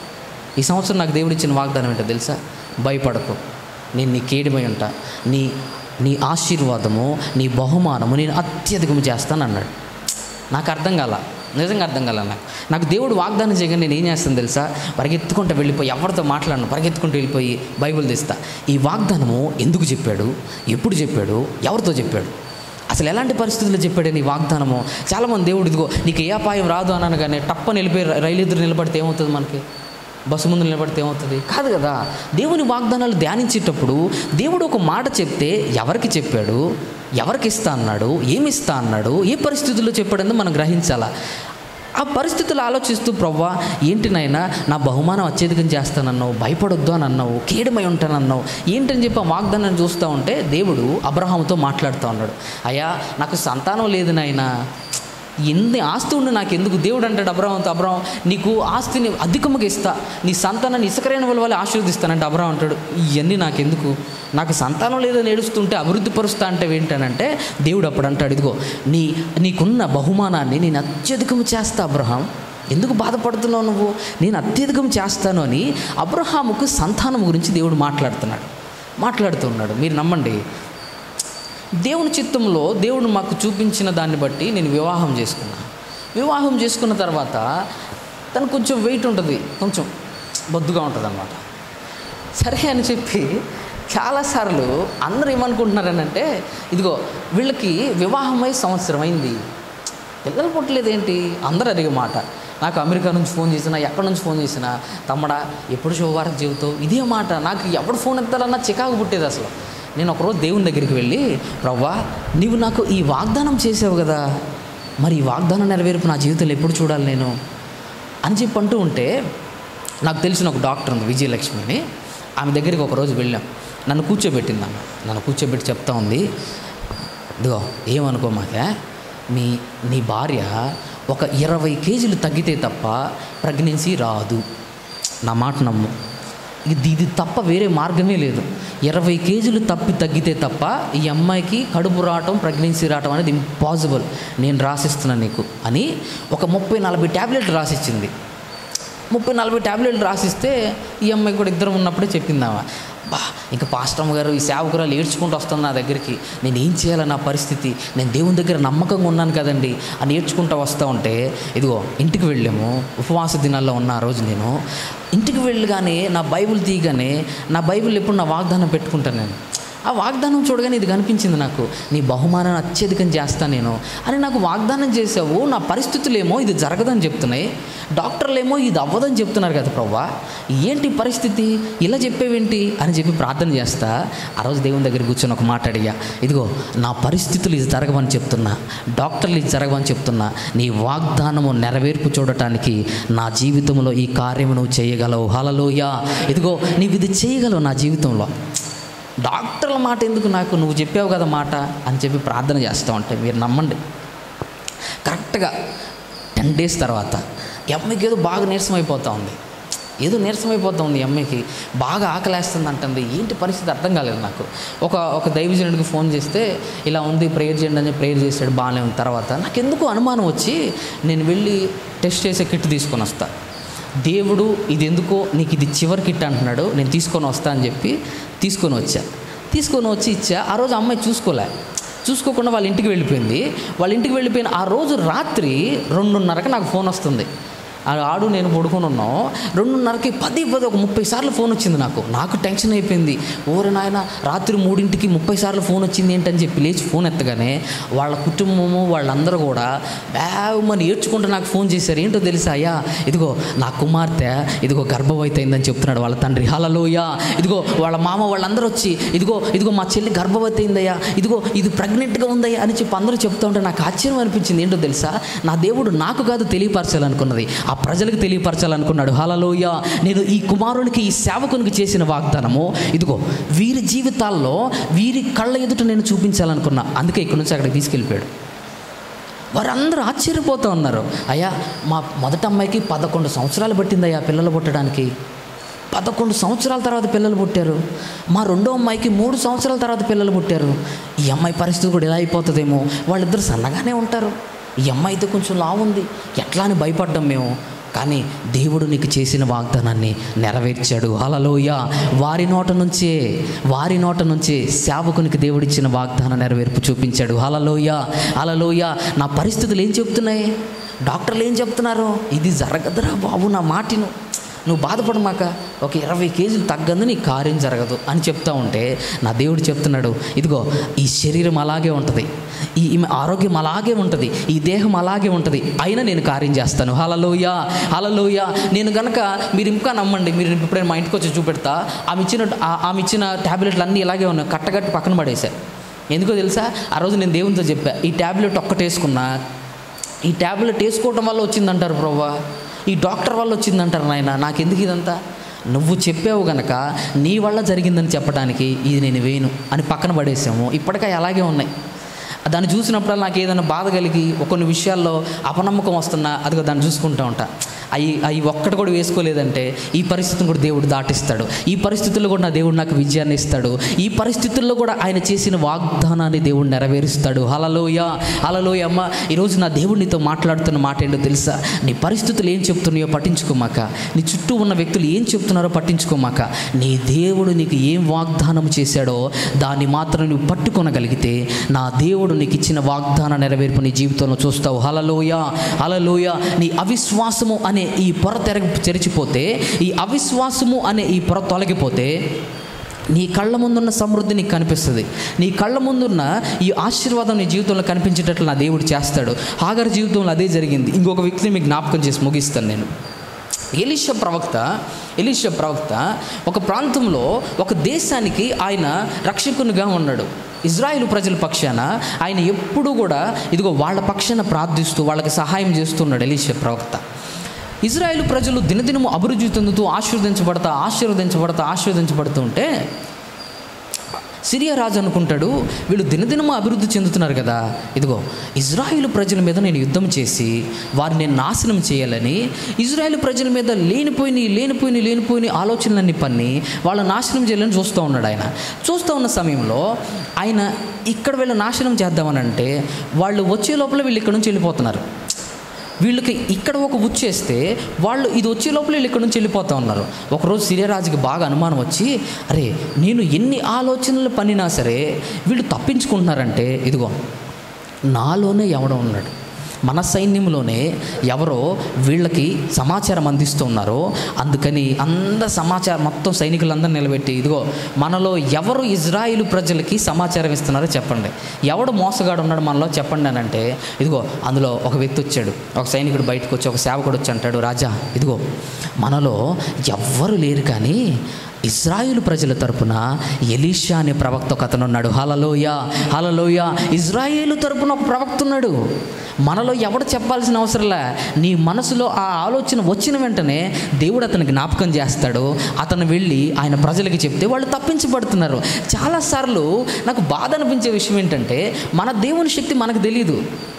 ఈ సంవత్సరం నాకు దేవుడు ఇచ్చిన వాగ్దానం ఏంటో తెలుసా భయపడకు నేను నీ కేడిమై ఉంటా నీ నీ ఆశీర్వాదము నీ బహుమానము నేను అత్యధికము చేస్తాను అన్నాడు నాకు అర్థం కాల నిజంగా అర్థం కాల నాకు నాకు దేవుడు వాగ్దానం చేయగానే నేను ఏం చేస్తాను తెలుసా పరిగెత్తుకుంటూ వెళ్ళిపోయి ఎవరితో మాట్లాడను పరిగెత్తుకుంటూ వెళ్ళిపోయి బైబిల్ తీస్తా ఈ వాగ్దానము ఎందుకు చెప్పాడు ఎప్పుడు చెప్పాడు ఎవరితో చెప్పాడు అసలు ఎలాంటి పరిస్థితుల్లో చెప్పాడు నీ వాగ్దానము చాలామంది దేవుడు ఇదిగో నీకు ఏ అపాయం రాదు అని అనగానే టప్పని వెళ్ళిపోయి రైలు ఎదురు నిలబడితే ఏమవుతుంది మనకి బస్సు ముందు నిలబడితే ఏమవుతుంది కాదు కదా దేవుని వాగ్దానాలు ధ్యానించేటప్పుడు దేవుడు ఒక మాట చెప్తే ఎవరికి చెప్పాడు ఎవరికి ఇస్తా అన్నాడు ఏమి ఇస్తా అన్నాడు ఏ పరిస్థితుల్లో చెప్పాడని మనం గ్రహించాలా ఆ పరిస్థితులు ఆలోచిస్తూ ప్రవ్వా ఏంటి నాయనా నా బహుమానం అత్యధికం చేస్తానన్నావు భయపడొద్దు అని అన్నావు కీడమై ఉంటానన్నావు ఏంటని చెప్పి ఆ వాగ్దానాన్ని చూస్తూ ఉంటే దేవుడు అబ్రహాంతో మాట్లాడుతూ ఉన్నాడు అయ్యా నాకు సంతానం లేదు నాయనా ఎన్ని ఆస్తి ఉండి నాకు ఎందుకు దేవుడు అంటాడు అబ్రహాంతో అబ్రహం నీకు ఆస్తిని అధికముగా ఇస్తా నీ సంతానాన్ని ఇసుకరైన వాళ్ళ ఆశీర్వదిస్తానంటే అబ్రహం అంటాడు ఇవన్నీ నాకెందుకు నాకు సంతానం లేదని ఏడుస్తుంటే అభివృద్ధి పరుస్తా అంటే ఏంటనంటే దేవుడు అప్పుడు అంటాడు ఇదిగో నీ నీకున్న బహుమానాన్ని నేను అత్యధికము చేస్తా అబ్రహాం ఎందుకు బాధపడుతున్నావు నువ్వు నేను అత్యధికం చేస్తాను అని అబ్రహాముకు సంతానం గురించి దేవుడు మాట్లాడుతున్నాడు మాట్లాడుతున్నాడు మీరు నమ్మండి దేవుని చిత్తంలో దేవుడు మాకు చూపించిన దాన్ని బట్టి నేను వివాహం చేసుకున్నా వివాహం చేసుకున్న తర్వాత తను కొంచెం వెయిట్ ఉంటుంది కొంచెం బొద్దుగా ఉంటుంది అనమాట సరే అని చెప్పి చాలాసార్లు అందరూ ఏమనుకుంటున్నారనంటే ఇదిగో వీళ్ళకి వివాహమై సంవత్సరం అయింది పిల్లలు పుట్టలేదేంటి అందరూ అడిగే మాట నాకు అమెరికా నుంచి ఫోన్ చేసినా ఎక్కడి నుంచి ఫోన్ చేసినా తమ్మడా ఎప్పుడు శుభవారం చెబుతావు ఇదే మాట నాకు ఎప్పుడు ఫోన్ ఎత్తాలన్నా చికాకు పుట్టేది అసలు నేను ఒకరోజు దేవుని దగ్గరికి వెళ్ళి ప్రవ్వా నీవు నాకు ఈ వాగ్దానం చేసావు కదా మరి ఈ వాగ్దానం నెరవేర్పు నా జీవితంలో ఎప్పుడు చూడాలి నేను అని చెప్పి అంటూ ఉంటే నాకు తెలిసిన ఒక డాక్టర్ ఉంది విజయలక్ష్మి అని ఆమె దగ్గరికి ఒకరోజు వెళ్ళాం నన్ను కూర్చోబెట్టింది ఆమె నన్ను కూర్చోబెట్టి చెప్తా ఉంది ఇదిగో ఏమనుకోమాక నీ నీ భార్య ఒక ఇరవై కేజీలు తగ్గితే తప్ప ప్రెగ్నెన్సీ రాదు నా మాట నమ్ము ఇది ఇది తప్ప వేరే మార్గమే లేదు ఇరవై కేజీలు తప్పి తగ్గితే తప్ప ఈ అమ్మాయికి కడుపు రావటం ప్రెగ్నెన్సీ రావటం అనేది ఇంపాసిబుల్ నేను రాసిస్తున్నాను నీకు అని ఒక ముప్పై నలభై ట్యాబ్లెట్లు రాసిచ్చింది ముప్పై నలభై ట్యాబ్లెట్లు రాసిస్తే ఈ అమ్మాయి కూడా ఇద్దరం ఉన్నప్పుడే చెప్పిందామా బా ఇంకా పాస్టమ్ గారు ఈ సేవకురాలు ఏడ్చుకుంటూ వస్తుంది నా దగ్గరికి నేను ఏం చేయాలి నా పరిస్థితి నేను దేవుని దగ్గర నమ్మకంగా ఉన్నాను కదండి అని ఏడ్చుకుంటూ వస్తూ ఉంటే ఇదిగో ఇంటికి వెళ్ళాము ఉపవాస దినాల్లో ఉన్న ఆ రోజు నేను ఇంటికి వెళ్ళగానే నా బైబిల్ తీయగానే నా బైబిల్ ఎప్పుడు నా వాగ్దానం పెట్టుకుంటాను నేను ఆ వాగ్దానం చూడగానే ఇది కనిపించింది నాకు నీ బహుమానాన్ని అత్యధికం చేస్తా నేను అని నాకు వాగ్దానం చేసావు నా పరిస్థితులేమో ఇది జరగదని చెప్తున్నాయి డాక్టర్లేమో ఇది అవ్వదని చెప్తున్నారు కదా ప్రవ్వా ఏంటి పరిస్థితి ఇలా చెప్పేవేంటి అని చెప్పి ప్రార్థన చేస్తా ఆ రోజు దేవుని దగ్గర కూర్చొని ఒక మాట అడిగా ఇదిగో నా పరిస్థితులు ఇది జరగవని చెప్తున్నా డాక్టర్లు ఇది జరగవని చెప్తున్నా నీ వాగ్దానము నెరవేర్పు చూడటానికి నా జీవితంలో ఈ కార్యము నువ్వు చేయగలవు హలలోయ ఇదిగో నీవు ఇది చేయగలవు నా జీవితంలో డాక్టర్ల మాట ఎందుకు నాకు నువ్వు చెప్పావు కదా మాట అని చెప్పి ప్రార్థన చేస్తూ ఉంటే మీరు నమ్మండి కరెక్ట్గా టెన్ డేస్ తర్వాత ఈ అమ్మాయికి ఏదో బాగా నీరసం అయిపోతూ ఉంది ఏదో నీరసం అయిపోతూ ఉంది ఈ అమ్మాయికి బాగా ఆకలేస్తుంది అంటుంది ఏంటి పరిస్థితి అర్థం కాలేదు నాకు ఒక ఒక దైవజనుడికి ఫోన్ చేస్తే ఇలా ఉంది ప్రేయర్ చేయండి అని ప్రేయర్ చేసాడు బాగానే ఉంది తర్వాత నాకు ఎందుకు అనుమానం వచ్చి నేను వెళ్ళి టెస్ట్ చేసే కిట్ తీసుకొని వస్తా దేవుడు ఇది ఎందుకో నీకు ఇది చివరి కిట్ అంటున్నాడు నేను తీసుకొని వస్తా అని చెప్పి తీసుకొని వచ్చా తీసుకొని వచ్చి ఇచ్చా ఆ రోజు అమ్మాయి చూసుకోలే చూసుకోకుండా వాళ్ళ ఇంటికి వెళ్ళిపోయింది వాళ్ళ ఇంటికి వెళ్ళిపోయిన ఆ రోజు రాత్రి రెండున్నరకు నాకు ఫోన్ వస్తుంది ఆ ఆడు నేను పడుకొని ఉన్నాం రెండున్నరకి పది పది ఒక ముప్పై సార్లు ఫోన్ వచ్చింది నాకు నాకు టెన్షన్ అయిపోయింది ఓరి నాయన రాత్రి మూడింటికి ముప్పై సార్లు ఫోన్ వచ్చింది ఏంటని చెప్పి లేచి ఫోన్ ఎత్తగానే వాళ్ళ కుటుంబము వాళ్ళందరూ కూడా వేమని ఏడ్చుకుంటూ నాకు ఫోన్ చేశారు ఏంటో తెలుసా అయ్యా ఇదిగో నా కుమార్తె ఇదిగో గర్భవతి అయిందని చెప్తున్నాడు వాళ్ళ తండ్రి హలలోయ ఇదిగో వాళ్ళ మామ వాళ్ళందరూ వచ్చి ఇదిగో ఇదిగో మా చెల్లి గర్భవతి అయిందయ్యా ఇదిగో ఇది ప్రెగ్నెంట్గా ఉందయ్యా అని చెప్పి అందరూ చెప్తూ ఉంటే నాకు ఆశ్చర్యం అనిపించింది ఏంటో తెలుసా నా దేవుడు నాకు కాదు తెలియపరచాలనుకున్నది ఆ ప్రజలకు తెలియపరచాలనుకున్నాడు హలలోయ నేను ఈ కుమారునికి ఈ సేవకునికి చేసిన వాగ్దానము ఇదిగో వీరి జీవితాల్లో వీరి కళ్ళ ఎదుట నేను చూపించాలనుకున్నా అందుకే ఇక్కడి నుంచి అక్కడికి తీసుకెళ్ళిపోయాడు వారందరూ ఆశ్చర్యపోతూ ఉన్నారు అయ్యా మా మొదటి అమ్మాయికి పదకొండు సంవత్సరాలు పట్టిందయ్యా పిల్లలు పుట్టడానికి పదకొండు సంవత్సరాల తర్వాత పిల్లలు పుట్టారు మా రెండో అమ్మాయికి మూడు సంవత్సరాల తర్వాత పిల్లలు పుట్టారు ఈ అమ్మాయి పరిస్థితి కూడా ఎలా అయిపోతుందేమో వాళ్ళిద్దరు సన్నగానే ఉంటారు ఈ అమ్మాయి అయితే కొంచెం లావు ఉంది ఎట్లా అని భయపడ్డాం మేము కానీ దేవుడు నీకు చేసిన వాగ్దానాన్ని నెరవేర్చాడు హలలోయ వారి నోట నుంచే వారి నోట నుంచే సేవకునికి దేవుడిచ్చిన వాగ్దాన నెరవేర్పు చూపించాడు హలలోయ హలలోయ నా పరిస్థితులు ఏం చెప్తున్నాయి డాక్టర్లు ఏం చెప్తున్నారు ఇది జరగదురా బాబు నా మాటిను నువ్వు బాధపడమాక ఒక ఇరవై కేజీలు తగ్గందు నీ కార్యం జరగదు అని చెప్తా ఉంటే నా దేవుడు చెప్తున్నాడు ఇదిగో ఈ శరీరం అలాగే ఉంటుంది ఈ ఈమె ఆరోగ్యం అలాగే ఉంటుంది ఈ దేహం అలాగే ఉంటుంది అయినా నేను కార్యం చేస్తాను హలలోయ హలలోయ నేను గనక మీరు ఇంకా నమ్మండి మీరు ఎప్పుడైనా మా ఇంటికి వచ్చి చూపెడతా ఆమె ఇచ్చిన ఆ- ఆమె ఇచ్చిన ట్యాబ్లెట్లు అన్నీ ఇలాగే ఉన్నాయి కట్టగట్టి పక్కన పడేసా ఎందుకో తెలుసా ఆ రోజు నేను దేవునితో చెప్పా ఈ ట్యాబ్లెట్ ఒక్కటి వేసుకున్నా ఈ ట్యాబ్లెట్ వేసుకోవటం వల్ల వచ్చిందంటారు ప్రవ్వా ఈ డాక్టర్ వల్ల వచ్చిందంటారు నాయన నాకెందుకు ఇదంతా నువ్వు చెప్పావు గనక నీ వల్ల జరిగిందని చెప్పడానికి ఇది నేను వేయను అని పక్కన పడేసాము ఇప్పటికీ అలాగే ఉన్నాయి దాన్ని చూసినప్పుడల్లా నాకు ఏదైనా బాధ కలిగి కొన్ని విషయాల్లో అపనమ్మకం వస్తున్నా అదిగో దాన్ని చూసుకుంటూ ఉంటా అవి అవి ఒక్కటి కూడా వేసుకోలేదంటే ఈ పరిస్థితిని కూడా దేవుడు దాటిస్తాడు ఈ పరిస్థితుల్లో కూడా నా దేవుడు నాకు విజయాన్ని ఇస్తాడు ఈ పరిస్థితుల్లో కూడా ఆయన చేసిన వాగ్దానాన్ని దేవుడు నెరవేరుస్తాడు హలలోయ హలలోయ అమ్మ ఈరోజు నా దేవుడు నీతో మాట్లాడుతున్న మాట ఏంటో తెలుసా నీ పరిస్థితులు ఏం చెప్తున్నాయో పట్టించుకోమాక నీ చుట్టూ ఉన్న వ్యక్తులు ఏం చెప్తున్నారో పట్టించుకోమాక నీ దేవుడు నీకు ఏం వాగ్దానం చేశాడో దాన్ని మాత్రం నువ్వు పట్టుకొనగలిగితే నా దేవుడు నీకు ఇచ్చిన వాగ్దాన నెరవేర్పు నీ జీవితంలో చూస్తావు హలలోయ హలలోయ నీ అవిశ్వాసము అనే ఈ పొర తెర తెరిచిపోతే ఈ అవిశ్వాసము అనే ఈ పొర తొలగిపోతే నీ కళ్ళ ముందున్న సమృద్ధి నీకు కనిపిస్తుంది నీ కళ్ళ ముందున్న ఈ ఆశీర్వాదం నీ జీవితంలో కనిపించేటట్లు నా దేవుడు చేస్తాడు హాగర్ జీవితంలో అదే జరిగింది ఇంకొక వ్యక్తిని మీకు జ్ఞాపకం చేసి ముగిస్తాను నేను ఎలీషా ప్రవక్త ఎలీషా ప్రవక్త ఒక ప్రాంతంలో ఒక దేశానికి ఆయన రక్షకునిగా ఉన్నాడు ఇజ్రాయిల్ ప్రజల పక్షాన ఆయన ఎప్పుడూ కూడా ఇదిగో వాళ్ళ పక్షాన ప్రార్థిస్తూ వాళ్ళకి సహాయం చేస్తున్నాడు ఎలీషా ప్రవక్త ఇజ్రాయేల్ ప్రజలు దినదినము అభివృద్ధి చెందుతూ ఆశీర్వదించబడతా ఆశీర్వదించబడతా ఆశీర్వదించబడుతూ ఉంటే సిరియా రాజు అనుకుంటాడు వీళ్ళు దినదినము అభివృద్ధి చెందుతున్నారు కదా ఇదిగో ఇజ్రాయిల్ ప్రజల మీద నేను యుద్ధం చేసి వారిని నేను నాశనం చేయాలని ఇజ్రాయిల్ ప్రజల మీద లేనిపోయిన లేనిపోయిన లేనిపోయిన ఆలోచనలన్నీ పన్ని వాళ్ళ నాశనం చేయాలని చూస్తూ ఉన్నాడు ఆయన చూస్తూ ఉన్న సమయంలో ఆయన ఇక్కడ వీళ్ళ నాశనం చేద్దామని అంటే వాళ్ళు వచ్చే లోపల వీళ్ళు ఇక్కడ నుంచి వెళ్ళిపోతున్నారు వీళ్ళకి ఇక్కడ ఒక ఉచ్చేస్తే వాళ్ళు ఇది వచ్చే లోపల వీళ్ళు ఇక్కడ నుంచి వెళ్ళిపోతా ఉన్నారు ఒకరోజు సిరియరాజుకి బాగా అనుమానం వచ్చి అరే నేను ఎన్ని ఆలోచనలు పనినా సరే వీళ్ళు తప్పించుకుంటున్నారంటే ఇదిగో నాలోనే ఎవడో ఉన్నాడు మన సైన్యంలోనే ఎవరో వీళ్ళకి సమాచారం అందిస్తున్నారో అందుకని అంద సమాచారం మొత్తం సైనికులందరూ నిలబెట్టి ఇదిగో మనలో ఎవరు ఇజ్రాయిల్ ప్రజలకి సమాచారం ఇస్తున్నారో చెప్పండి ఎవడు మోసగాడు ఉన్నాడు మనలో చెప్పండి అని అంటే ఇదిగో అందులో ఒక వ్యక్తి వచ్చాడు ఒక సైనికుడు బయటకు వచ్చి ఒక సేవకుడు వచ్చి అంటాడు రాజా ఇదిగో మనలో ఎవ్వరు లేరు కానీ ఇజ్రాయిల్ ప్రజల తరపున ఎలీషా అనే ప్రవక్త ఒక అతను ఉన్నాడు హలలోయ హలలోయ ఇజ్రాయేలు తరపున ఒక ప్రవక్త ఉన్నాడు మనలో ఎవడు చెప్పాల్సిన అవసరంలే నీ మనసులో ఆ ఆలోచన వచ్చిన వెంటనే దేవుడు అతని జ్ఞాపకం చేస్తాడు అతను వెళ్ళి ఆయన ప్రజలకి చెప్తే వాళ్ళు తప్పించబడుతున్నారు చాలాసార్లు నాకు బాధ అనిపించే విషయం ఏంటంటే మన దేవుని శక్తి మనకు తెలియదు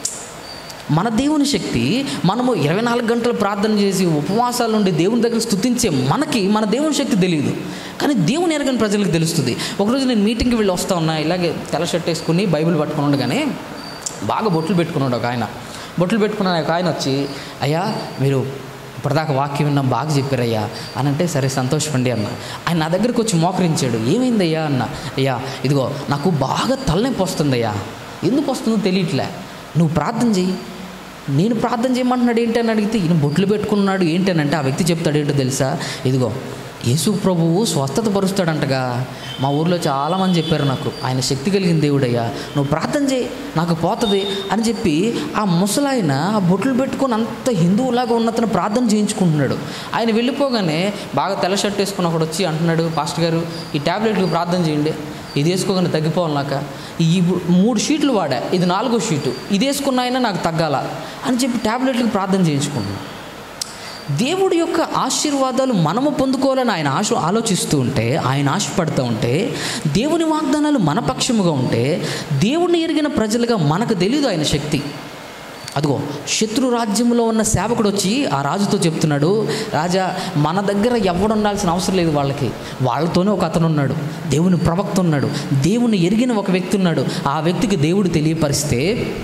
మన దేవుని శక్తి మనము ఇరవై నాలుగు గంటలు ప్రార్థన చేసి ఉపవాసాలు ఉండి దేవుని దగ్గర స్థుతించే మనకి మన దేవుని శక్తి తెలియదు కానీ దేవుని ఎరగని ప్రజలకు తెలుస్తుంది ఒకరోజు నేను మీటింగ్కి వెళ్ళి వస్తా ఉన్నా ఇలాగే తెల్ల షర్ట్ వేసుకుని బైబిల్ పట్టుకుని ఉండగానే బాగా బొట్లు పెట్టుకున్నాడు ఒక ఆయన బొట్లు పెట్టుకున్న ఒక ఆయన వచ్చి అయ్యా మీరు ఇప్పటిదాకా వాక్యం విన్నాం బాగా చెప్పారయ్యా అని అంటే సరే సంతోషపండి అన్న ఆయన నా దగ్గరికి వచ్చి మోకరించాడు ఏమైందయ్యా అన్న అయ్యా ఇదిగో నాకు బాగా తలనొప్పి వస్తుందయ్యా ఎందుకు వస్తుందో తెలియట్లే నువ్వు ప్రార్థన చెయ్యి నేను ప్రార్థన చేయమంటున్నాడు ఏంటి అని అడిగితే ఈయన బొట్లు పెట్టుకున్నాడు ఏంటి అని అంటే ఆ వ్యక్తి చెప్తాడు ఏంటో తెలుసా ఇదిగో యేసు ప్రభువు స్వస్థత పరుస్తాడంటగా మా ఊర్లో చాలామంది చెప్పారు నాకు ఆయన శక్తి కలిగిన దేవుడయ్యా నువ్వు ప్రార్థన చేయి నాకు పోతుంది అని చెప్పి ఆ ముసలాయన ఆ బొట్లు పెట్టుకొని అంత హిందువులాగా ఉన్నతను ప్రార్థన చేయించుకుంటున్నాడు ఆయన వెళ్ళిపోగానే బాగా తెల్ల షర్ట్ వేసుకుని ఒకడు వచ్చి అంటున్నాడు పాస్టర్ గారు ఈ ట్యాబ్లెట్కి ప్రార్థన చేయండి ఇది వేసుకోగానే తగ్గిపోవాలి నాక ఈ మూడు షీట్లు వాడా ఇది నాలుగో షీటు ఇది వేసుకున్న అయినా నాకు తగ్గాల అని చెప్పి ట్యాబ్లెట్లకు ప్రార్థన చేయించుకున్నాను దేవుడి యొక్క ఆశీర్వాదాలు మనము పొందుకోవాలని ఆయన ఆశ ఆలోచిస్తూ ఉంటే ఆయన ఆశపడుతూ ఉంటే దేవుని వాగ్దానాలు మన పక్షముగా ఉంటే దేవుడిని ఎరిగిన ప్రజలుగా మనకు తెలియదు ఆయన శక్తి అదిగో శత్రు రాజ్యంలో ఉన్న సేవకుడు వచ్చి ఆ రాజుతో చెప్తున్నాడు రాజా మన దగ్గర ఎవడు ఉండాల్సిన అవసరం లేదు వాళ్ళకి వాళ్ళతోనే ఒక అతను ఉన్నాడు దేవుని ప్రవక్త ఉన్నాడు దేవుని ఎరిగిన ఒక వ్యక్తి ఉన్నాడు ఆ వ్యక్తికి దేవుడు తెలియపరిస్తే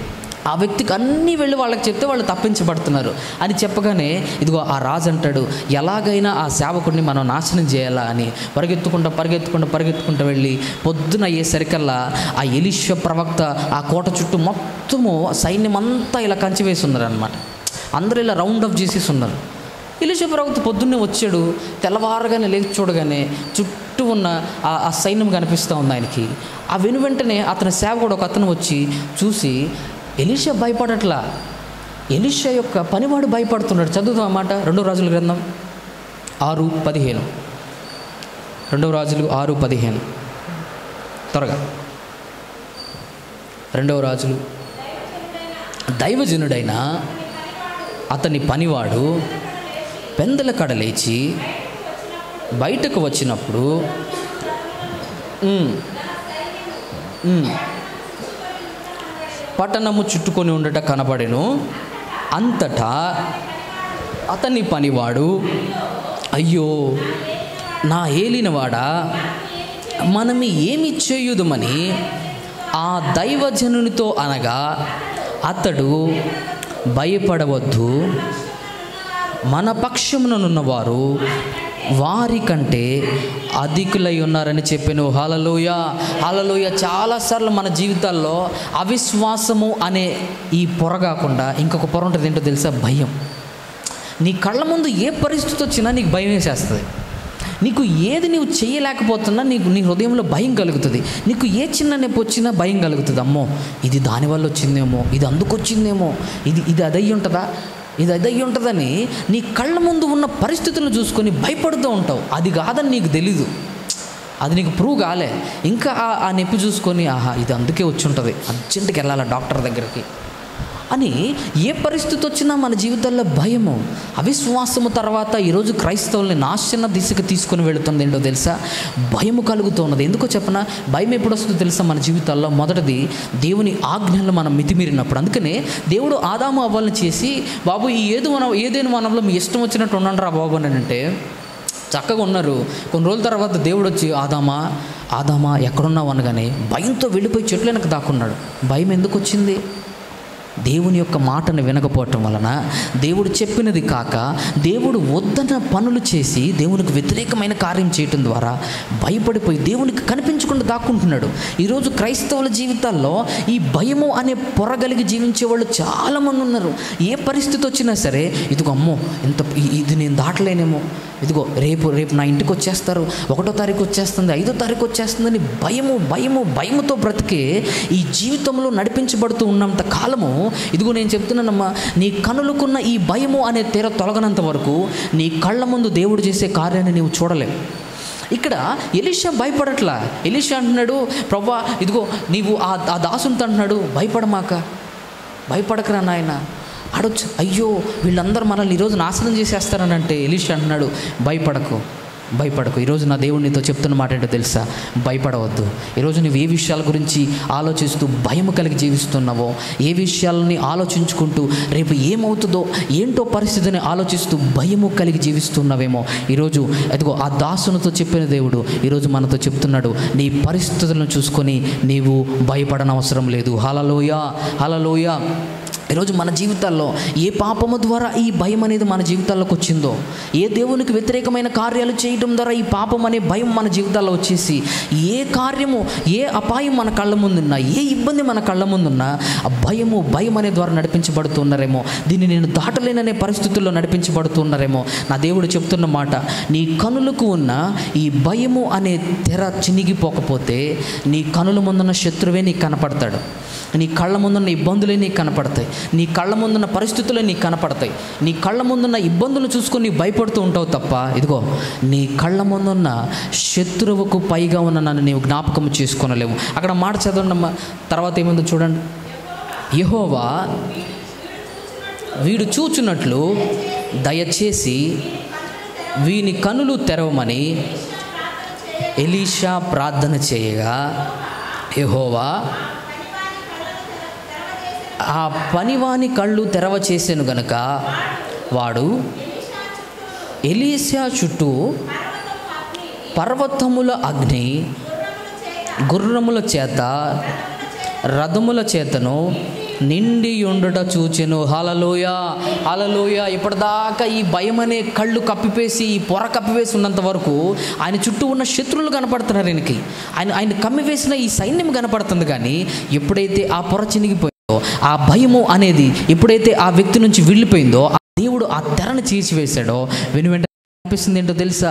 ఆ వ్యక్తికి అన్నీ వెళ్ళి వాళ్ళకి చెప్తే వాళ్ళు తప్పించబడుతున్నారు అని చెప్పగానే ఇదిగో ఆ రాజు అంటాడు ఎలాగైనా ఆ సేవకుడిని మనం నాశనం చేయాలా అని పరిగెత్తుకుంటా పరిగెత్తుకుంటా పరిగెత్తుకుంటూ వెళ్ళి పొద్దున అయ్యేసరికల్లా ఆ ఎలిష ప్రవక్త ఆ కోట చుట్టూ మొత్తము సైన్యం అంతా ఇలా కంచి వేసి ఉన్నారనమాట అందరూ ఇలా రౌండ్ అప్ చేసేసి ఉన్నారు ఎలిష ప్రవక్త పొద్దున్నే వచ్చాడు తెల్లవారగానే లేచి చూడగానే చుట్టూ ఉన్న ఆ ఆ సైన్యం కనిపిస్తూ ఉంది ఆయనకి ఆ వెను వెంటనే అతని సేవకుడు ఒక అతను వచ్చి చూసి ఎలిషా భయపడట్లా ఎలిషా యొక్క పనివాడు భయపడుతున్నాడు చదువుతాం అన్నమాట రెండో రాజుల గ్రంథం ఆరు పదిహేను రెండవ రాజులు ఆరు పదిహేను త్వరగా రెండవ రాజులు దైవజనుడైన అతని పనివాడు పెందల కడ లేచి బయటకు వచ్చినప్పుడు ఉమ్, ఉమ్, పట్టణము చుట్టుకొని ఉండట కనబడెను అంతటా అతని పనివాడు అయ్యో నా ఏలినవాడా మనం ఏమి చేయుదుమని ఆ దైవజనునితో అనగా అతడు భయపడవద్దు మన పక్షముననున్నవారు వారి కంటే అధికులై ఉన్నారని చెప్పాను హలలోయ హలలోయ చాలాసార్లు మన జీవితాల్లో అవిశ్వాసము అనే ఈ పొర కాకుండా ఇంకొక పొర ఉంటుంది ఏంటో తెలుసా భయం నీ కళ్ళ ముందు ఏ పరిస్థితి వచ్చినా నీకు భయం వేసేస్తుంది నీకు ఏది నువ్వు చేయలేకపోతున్నా నీకు నీ హృదయంలో భయం కలుగుతుంది నీకు ఏ చిన్న నొప్పి వచ్చినా భయం కలుగుతుంది అమ్మో ఇది దానివల్ల వచ్చిందేమో ఇది అందుకు వచ్చిందేమో ఇది ఇది అదయ్యి ఉంటుందా ఇది అదయ్యి ఉంటుందని నీ కళ్ళ ముందు ఉన్న పరిస్థితులను చూసుకొని భయపడుతూ ఉంటావు అది కాదని నీకు తెలీదు అది నీకు ప్రూవ్ కాలే ఇంకా ఆ- ఆ నొప్పి చూసుకొని ఆహా ఇది అందుకే వచ్చి ఉంటుంది అర్జెంటుకి వెళ్ళాలి డాక్టర్ దగ్గరికి అని ఏ పరిస్థితి వచ్చినా మన జీవితాల్లో భయము అవిశ్వాసము తర్వాత ఈరోజు క్రైస్తవుల్ని నాశన దిశకు తీసుకుని వెళుతుంది ఏంటో తెలుసా భయము కలుగుతున్నది ఎందుకో చెప్పనా భయం ఎప్పుడు వస్తుందో తెలుసా మన జీవితాల్లో మొదటిది దేవుని ఆజ్ఞలు మనం మితిమీరినప్పుడు అందుకనే దేవుడు ఆదాము అవ్వాలని చేసి బాబు ఈ ఏదు మన ఏదైనా వనంలో మీ ఇష్టం వచ్చినట్టు ఉండండి రా బాబు అని అంటే చక్కగా ఉన్నారు కొన్ని రోజుల తర్వాత దేవుడు వచ్చి ఆదామా ఆదామా ఎక్కడున్నావు అనగానే భయంతో వెళ్ళిపోయి చెట్లు వెనక దాక్కున్నాడు భయం ఎందుకు వచ్చింది దేవుని యొక్క మాటను వినకపోవటం వలన దేవుడు చెప్పినది కాక దేవుడు వద్దన్న పనులు చేసి దేవునికి వ్యతిరేకమైన కార్యం చేయటం ద్వారా భయపడిపోయి దేవునికి కనిపించకుండా దాక్కుంటున్నాడు ఈరోజు క్రైస్తవుల జీవితాల్లో ఈ భయము అనే పొరగలిగి జీవించే వాళ్ళు చాలామంది ఉన్నారు ఏ పరిస్థితి వచ్చినా సరే ఇదిగో అమ్మో ఇంత ఇ- ఇది నేను దాటలేనేమో ఇదిగో రేపు రేపు నా ఇంటికి వచ్చేస్తారు ఒకటో తారీఖు వచ్చేస్తుంది ఐదో తారీఖు వచ్చేస్తుందని భయము భయము భయముతో బ్రతికే ఈ జీవితంలో నడిపించబడుతూ ఉన్నంత కాలము ఇదిగో నేను చెప్తున్నానమ్మా నీ కనులకున్న ఈ భయము అనే తెర తొలగనంత వరకు నీ కళ్ళ ముందు దేవుడు చేసే కార్యాన్ని నీవు చూడలేవు ఇక్కడ ఎలీషా భయపడట్లా ఎలీషా అంటున్నాడు ప్రభా ఇదిగో నీవు ఆ ఆ దాసునితో అంటున్నాడు భయపడమాక భయపడకరా నాయన అడొచ్చు అయ్యో వీళ్ళందరూ మనల్ని ఈరోజు నాశనం చేసేస్తారని అంటే ఎలీషా అంటున్నాడు భయపడకు భయపడకు ఈరోజు నా దేవుడు నీతో చెప్తున్న మాట ఏంటో తెలుసా భయపడవద్దు ఈరోజు నువ్వు ఏ విషయాల గురించి ఆలోచిస్తూ భయం కలిగి జీవిస్తున్నావో ఏ విషయాలని ఆలోచించుకుంటూ రేపు ఏమవుతుందో ఏంటో పరిస్థితిని ఆలోచిస్తూ భయము కలిగి జీవిస్తున్నావేమో ఈరోజు అదిగో ఆ దాసునితో చెప్పిన దేవుడు ఈరోజు మనతో చెప్తున్నాడు నీ పరిస్థితులను చూసుకొని నీవు భయపడనవసరం లేదు హలలోయ హలలోయ ఈరోజు మన జీవితాల్లో ఏ పాపము ద్వారా ఈ భయం అనేది మన జీవితాల్లోకి వచ్చిందో ఏ దేవునికి వ్యతిరేకమైన కార్యాలు చేయడం ద్వారా ఈ పాపం అనే భయం మన జీవితాల్లో వచ్చేసి ఏ కార్యము ఏ అపాయం మన కళ్ళ ముందున్నా ఏ ఇబ్బంది మన కళ్ళ ముందున్నా ఆ భయము భయం అనే ద్వారా నడిపించబడుతున్నారేమో దీన్ని నేను దాటలేననే పరిస్థితుల్లో నడిపించబడుతున్నారేమో నా దేవుడు చెప్తున్న మాట నీ కనులకు ఉన్న ఈ భయము అనే తెర చినిగిపోకపోతే నీ కనుల ముందున్న శత్రువే నీకు కనపడతాడు నీ కళ్ళ ముందున్న ఇబ్బందులే నీకు కనపడతాయి నీ కళ్ళ ముందున్న పరిస్థితులే నీకు కనపడతాయి నీ కళ్ళ ముందున్న ఇబ్బందులు చూసుకొని నీవు భయపడుతూ ఉంటావు తప్ప ఇదిగో నీ కళ్ళ ముందున్న శత్రువుకు పైగా ఉన్న నన్ను నీవు జ్ఞాపకం చేసుకొనలేవు అక్కడ మాట చదవండి తర్వాత ఏముందో చూడండి యహోవా వీడు చూచున్నట్లు దయచేసి వీని కనులు తెరవమని ఎలీషా ప్రార్థన చేయగా యహోవా ఆ పనివాని కళ్ళు తెరవ చేసాను గనుక వాడు ఎలీషా చుట్టూ పర్వతముల అగ్ని గుర్రముల చేత రథముల చేతను నిండి ఉండుట చూచెను హలలోయ హలలోయ ఇప్పటిదాకా ఈ భయం అనే కళ్ళు కప్పిపేసి ఈ పొర కప్పివేసి ఉన్నంత వరకు ఆయన చుట్టూ ఉన్న శత్రువులు కనపడుతున్నారు ఆయనకి ఆయన ఆయన కమ్మివేసిన ఈ సైన్యం కనపడుతుంది కానీ ఎప్పుడైతే ఆ పొర చినిగిపోయిందో ఆ భయము అనేది ఎప్పుడైతే ఆ వ్యక్తి నుంచి వెళ్ళిపోయిందో ఆ దేవుడు ఆ తెరను చీల్చివేశాడో వెను వెంటనే అనిపిస్తుంది ఏంటో తెలుసా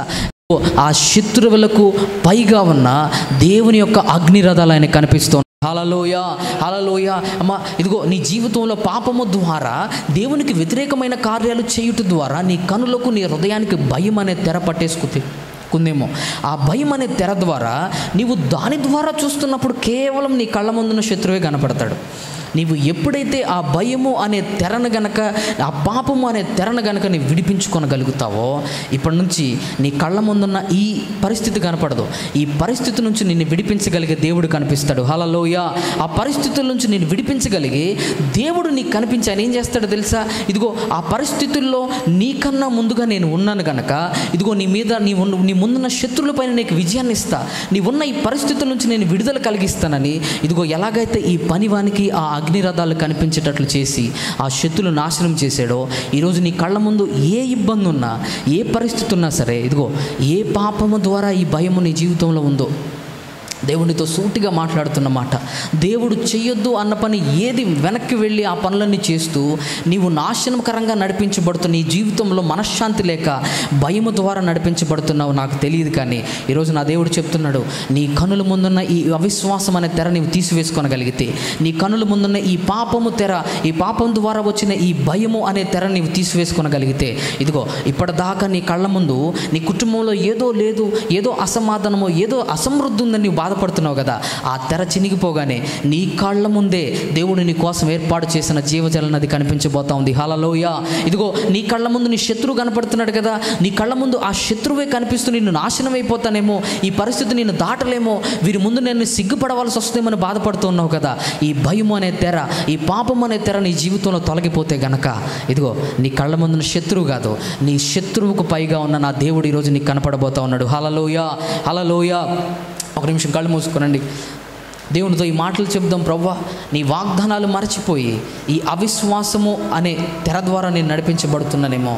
ఆ శత్రువులకు పైగా ఉన్న దేవుని యొక్క అగ్నిరథాలు ఆయన కనిపిస్తోంది హలలోయ హలలోయ అమ్మ ఇదిగో నీ జీవితంలో పాపము ద్వారా దేవునికి వ్యతిరేకమైన కార్యాలు చేయుట ద్వారా నీ కనులకు నీ హృదయానికి భయం అనే తెర పట్టేసుకుంది కుందేమో ఆ భయం అనే తెర ద్వారా నీవు దాని ద్వారా చూస్తున్నప్పుడు కేవలం నీ కళ్ళ ముందున్న శత్రువే కనపడతాడు నీవు ఎప్పుడైతే ఆ భయము అనే తెరను గనక ఆ పాపము అనే తెరను గనక నీవు విడిపించుకొనగలుగుతావో ఇప్పటి నుంచి నీ కళ్ళ ముందున్న ఈ పరిస్థితి కనపడదు ఈ పరిస్థితి నుంచి నిన్ను విడిపించగలిగే దేవుడు కనిపిస్తాడు హలలోయ ఆ పరిస్థితుల నుంచి నేను విడిపించగలిగి దేవుడు నీకు కనిపించి ఆయన ఏం చేస్తాడో తెలుసా ఇదిగో ఆ పరిస్థితుల్లో నీకన్నా ముందుగా నేను ఉన్నాను గనక ఇదిగో నీ మీద నీ ఉన్న నీ ముందున్న శత్రువులపైన నీకు విజయాన్ని ఇస్తా నీ ఉన్న ఈ పరిస్థితుల నుంచి నేను విడుదల కలిగిస్తానని ఇదిగో ఎలాగైతే ఈ పనివానికి ఆ అగ్నిరథాలు కనిపించేటట్లు చేసి ఆ శత్రులు నాశనం చేశాడో ఈరోజు నీ కళ్ళ ముందు ఏ ఇబ్బంది ఉన్నా ఏ పరిస్థితి ఉన్నా సరే ఇదిగో ఏ పాపము ద్వారా ఈ భయము నీ జీవితంలో ఉందో దేవునితో సూటిగా మాట్లాడుతున్న మాట దేవుడు చెయ్యొద్దు అన్న పని ఏది వెనక్కి వెళ్ళి ఆ పనులన్నీ చేస్తూ నీవు నాశనకరంగా నడిపించబడుతున్న నీ జీవితంలో మనశ్శాంతి లేక భయము ద్వారా నడిపించబడుతున్నావు నాకు తెలియదు కానీ ఈరోజు నా దేవుడు చెప్తున్నాడు నీ కనుల ముందున్న ఈ అవిశ్వాసం అనే తెర నీవు తీసివేసుకోనగలిగితే నీ కనుల ముందున్న ఈ పాపము తెర ఈ పాపం ద్వారా వచ్చిన ఈ భయము అనే తెర నీవు తీసివేసుకోనగలిగితే ఇదిగో ఇప్పటిదాకా నీ కళ్ళ ముందు నీ కుటుంబంలో ఏదో లేదు ఏదో అసమాధానమో ఏదో అసమృద్ధి ఉందని నీవు బాధపడుతున్నావు కదా ఆ తెర చినిగిపోగానే నీ కాళ్ళ ముందే దేవుడు నీ కోసం ఏర్పాటు చేసిన జీవజల నది కనిపించబోతా ఉంది హలలోయ ఇదిగో నీ కళ్ళ ముందు నీ శత్రువు కనపడుతున్నాడు కదా నీ కళ్ళ ముందు ఆ శత్రువే కనిపిస్తూ నిన్ను నాశనం అయిపోతానేమో ఈ పరిస్థితి నిన్ను దాటలేమో వీరి ముందు నేను సిగ్గుపడవలసి వస్తుందేమని బాధపడుతున్నావు కదా ఈ భయం అనే తెర ఈ పాపం అనే తెర నీ జీవితంలో తొలగిపోతే గనక ఇదిగో నీ కళ్ళ ముందున్న శత్రువు కాదు నీ శత్రువుకు పైగా ఉన్న నా దేవుడు ఈరోజు నీకు కనపడబోతా ఉన్నాడు హలలోయ హలలోయ ఒక నిమిషం కళ్ళు మూసుకోనండి దేవునితో ఈ మాటలు చెప్దాం ప్రవ్వా నీ వాగ్దానాలు మరచిపోయి ఈ అవిశ్వాసము అనే తెర ద్వారా నేను నడిపించబడుతున్నానేమో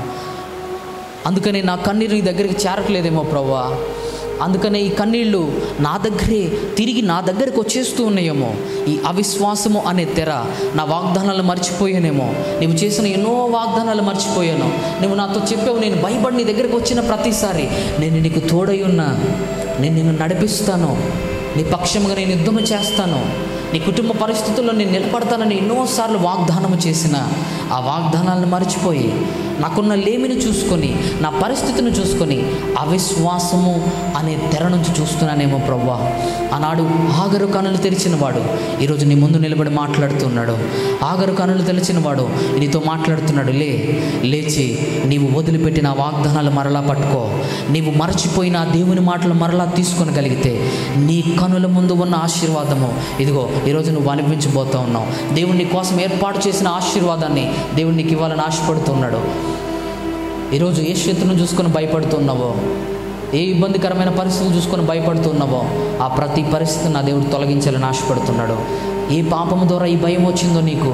అందుకని నా కన్నీరు నీ దగ్గరికి చేరట్లేదేమో ప్రవ్వా అందుకనే ఈ కన్నీళ్ళు నా దగ్గరే తిరిగి నా దగ్గరికి వచ్చేస్తూ ఉన్నాయేమో ఈ అవిశ్వాసము అనే తెర నా వాగ్దానాలు మర్చిపోయానేమో నువ్వు చేసిన ఎన్నో వాగ్దానాలు మర్చిపోయాను నువ్వు నాతో చెప్పావు నేను భయపడి నీ దగ్గరికి వచ్చిన ప్రతిసారి నేను నీకు తోడై ఉన్నా నేను నిన్ను నడిపిస్తాను నీ పక్షంగా నేను యుద్ధము చేస్తాను నీ కుటుంబ పరిస్థితుల్లో నేను నిలబడతానని ఎన్నోసార్లు వాగ్దానం చేసిన ఆ వాగ్దానాలను మర్చిపోయి నాకున్న లేమిని చూసుకొని నా పరిస్థితిని చూసుకొని అవిశ్వాసము అనే తెర నుంచి చూస్తున్నానేమో ప్రవ్వా ఆనాడు ఆగరు కనులు తెరిచిన వాడు ఈరోజు నీ ముందు నిలబడి మాట్లాడుతున్నాడు ఆగరు కనులు తెరిచిన వాడు నీతో మాట్లాడుతున్నాడు లే లేచి నీవు వదిలిపెట్టిన ఆ వాగ్దానాలు మరలా పట్టుకో నీవు మరచిపోయిన ఆ దేవుని మాటలు మరలా తీసుకొనగలిగితే నీ కనుల ముందు ఉన్న ఆశీర్వాదము ఇదిగో ఈరోజు నువ్వు అనిపించబోతా ఉన్నావు దేవుడు నీ కోసం ఏర్పాటు చేసిన ఆశీర్వాదాన్ని దేవుడు నీకు ఇవ్వాలని ఆశపడుతున్నాడు ఈరోజు ఏ శత్రును చూసుకొని భయపడుతున్నావో ఏ ఇబ్బందికరమైన పరిస్థితులు చూసుకొని భయపడుతున్నావో ఆ ప్రతి పరిస్థితిని నా దేవుడు తొలగించాలని ఆశపడుతున్నాడు ఏ పాపము ద్వారా ఈ భయం వచ్చిందో నీకు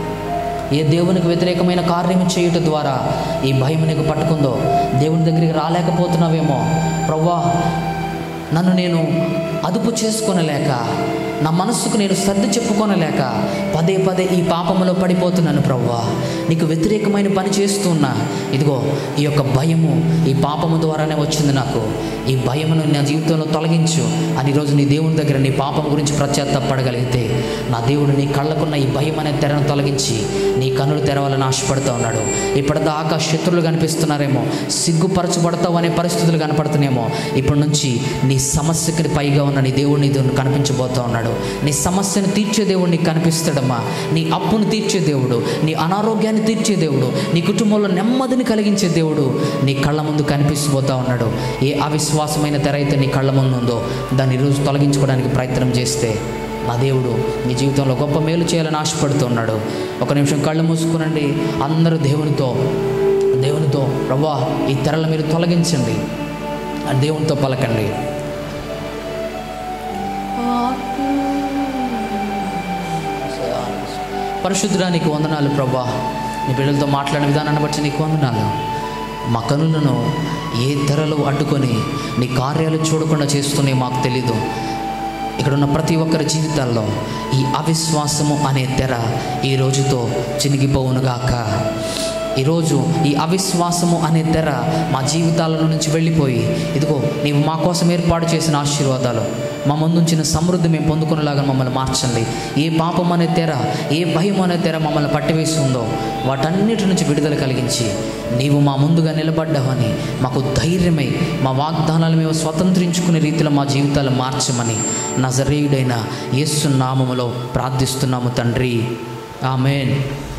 ఏ దేవునికి వ్యతిరేకమైన కార్యం చేయుట ద్వారా ఈ భయం నీకు పట్టుకుందో దేవుని దగ్గరికి రాలేకపోతున్నావేమో ప్రవ్వా నన్ను నేను అదుపు చేసుకొనలేక నా మనస్సుకు నేను సర్ది చెప్పుకొనలేక పదే పదే ఈ పాపములో పడిపోతున్నాను ప్రవ్వా నీకు వ్యతిరేకమైన పని చేస్తున్నా ఇదిగో ఈ యొక్క భయము ఈ పాపము ద్వారానే వచ్చింది నాకు ఈ భయమును నా జీవితంలో తొలగించు అని ఈరోజు నీ దేవుని దగ్గర నీ పాపం గురించి ప్రత్యాత్తపడగలిగితే నా దేవుడు నీ కళ్ళకున్న ఈ భయం అనే తెరను తొలగించి నీ కన్నులు తెరవాలని ఆశపడుతూ ఉన్నాడు ఇప్పటిదాకా శత్రులు కనిపిస్తున్నారేమో సిగ్గుపరచబడతావు అనే పరిస్థితులు కనపడుతున్నాయేమో ఇప్పటి నుంచి నీ సమస్యకి పైగా ఉన్న నీ దేవుడు నీ దేవుడు కనిపించబోతా ఉన్నాడు నీ సమస్యను తీర్చే దేవుడు నీకు కనిపిస్తాడమ్మా నీ అప్పును తీర్చే దేవుడు నీ అనారోగ్యాన్ని తీర్చే దేవుడు నీ కుటుంబంలో నెమ్మదిని కలిగించే దేవుడు నీ కళ్ళ ముందు కనిపిస్తుపోతా ఉన్నాడు ఏ అవిశ్వాసమైన తెర అయితే నీ కళ్ళ ముందు ఉందో దాన్ని ఈరోజు తొలగించుకోవడానికి ప్రయత్నం చేస్తే నా దేవుడు నీ జీవితంలో గొప్ప మేలు చేయాలని ఆశపడుతున్నాడు ఒక నిమిషం కళ్ళు మూసుకునండి అందరూ దేవునితో దేవునితో ప్రభా ఈ తెరలు మీరు తొలగించండి అని దేవునితో పలకండి పరిశుద్ధుడా నీకు వందనాలు ప్రభా నీ బిడ్డలతో మాట్లాడిన విధానాన్ని బట్టి నీకు వందనాలు మా కనులను ఏ తెరలు అడ్డుకొని నీ కార్యాలు చూడకుండా చేస్తున్నాయి మాకు తెలీదు ఇక్కడ ఉన్న ప్రతి ఒక్కరి జీవితాల్లో ఈ అవిశ్వాసము అనే తెర ఈ రోజుతో చినిగిపోవునుగాక ఈరోజు ఈ అవిశ్వాసము అనే తెర మా జీవితాల నుంచి వెళ్ళిపోయి ఇదిగో నీవు మా కోసం ఏర్పాటు చేసిన ఆశీర్వాదాలు మా ముందుంచిన సమృద్ధి మేము పొందుకునేలాగా మమ్మల్ని మార్చండి ఏ పాపం అనే తెర ఏ భయం అనే తెర మమ్మల్ని పట్టివేస్తుందో వాటన్నిటి నుంచి విడుదల కలిగించి నీవు మా ముందుగా నిలబడ్డావని మాకు ధైర్యమై మా వాగ్దానాలు మేము స్వతంత్రించుకునే రీతిలో మా జీవితాలు మార్చమని నజరేయుడైన యేసు నామములో ప్రార్థిస్తున్నాము తండ్రి ఆమెన్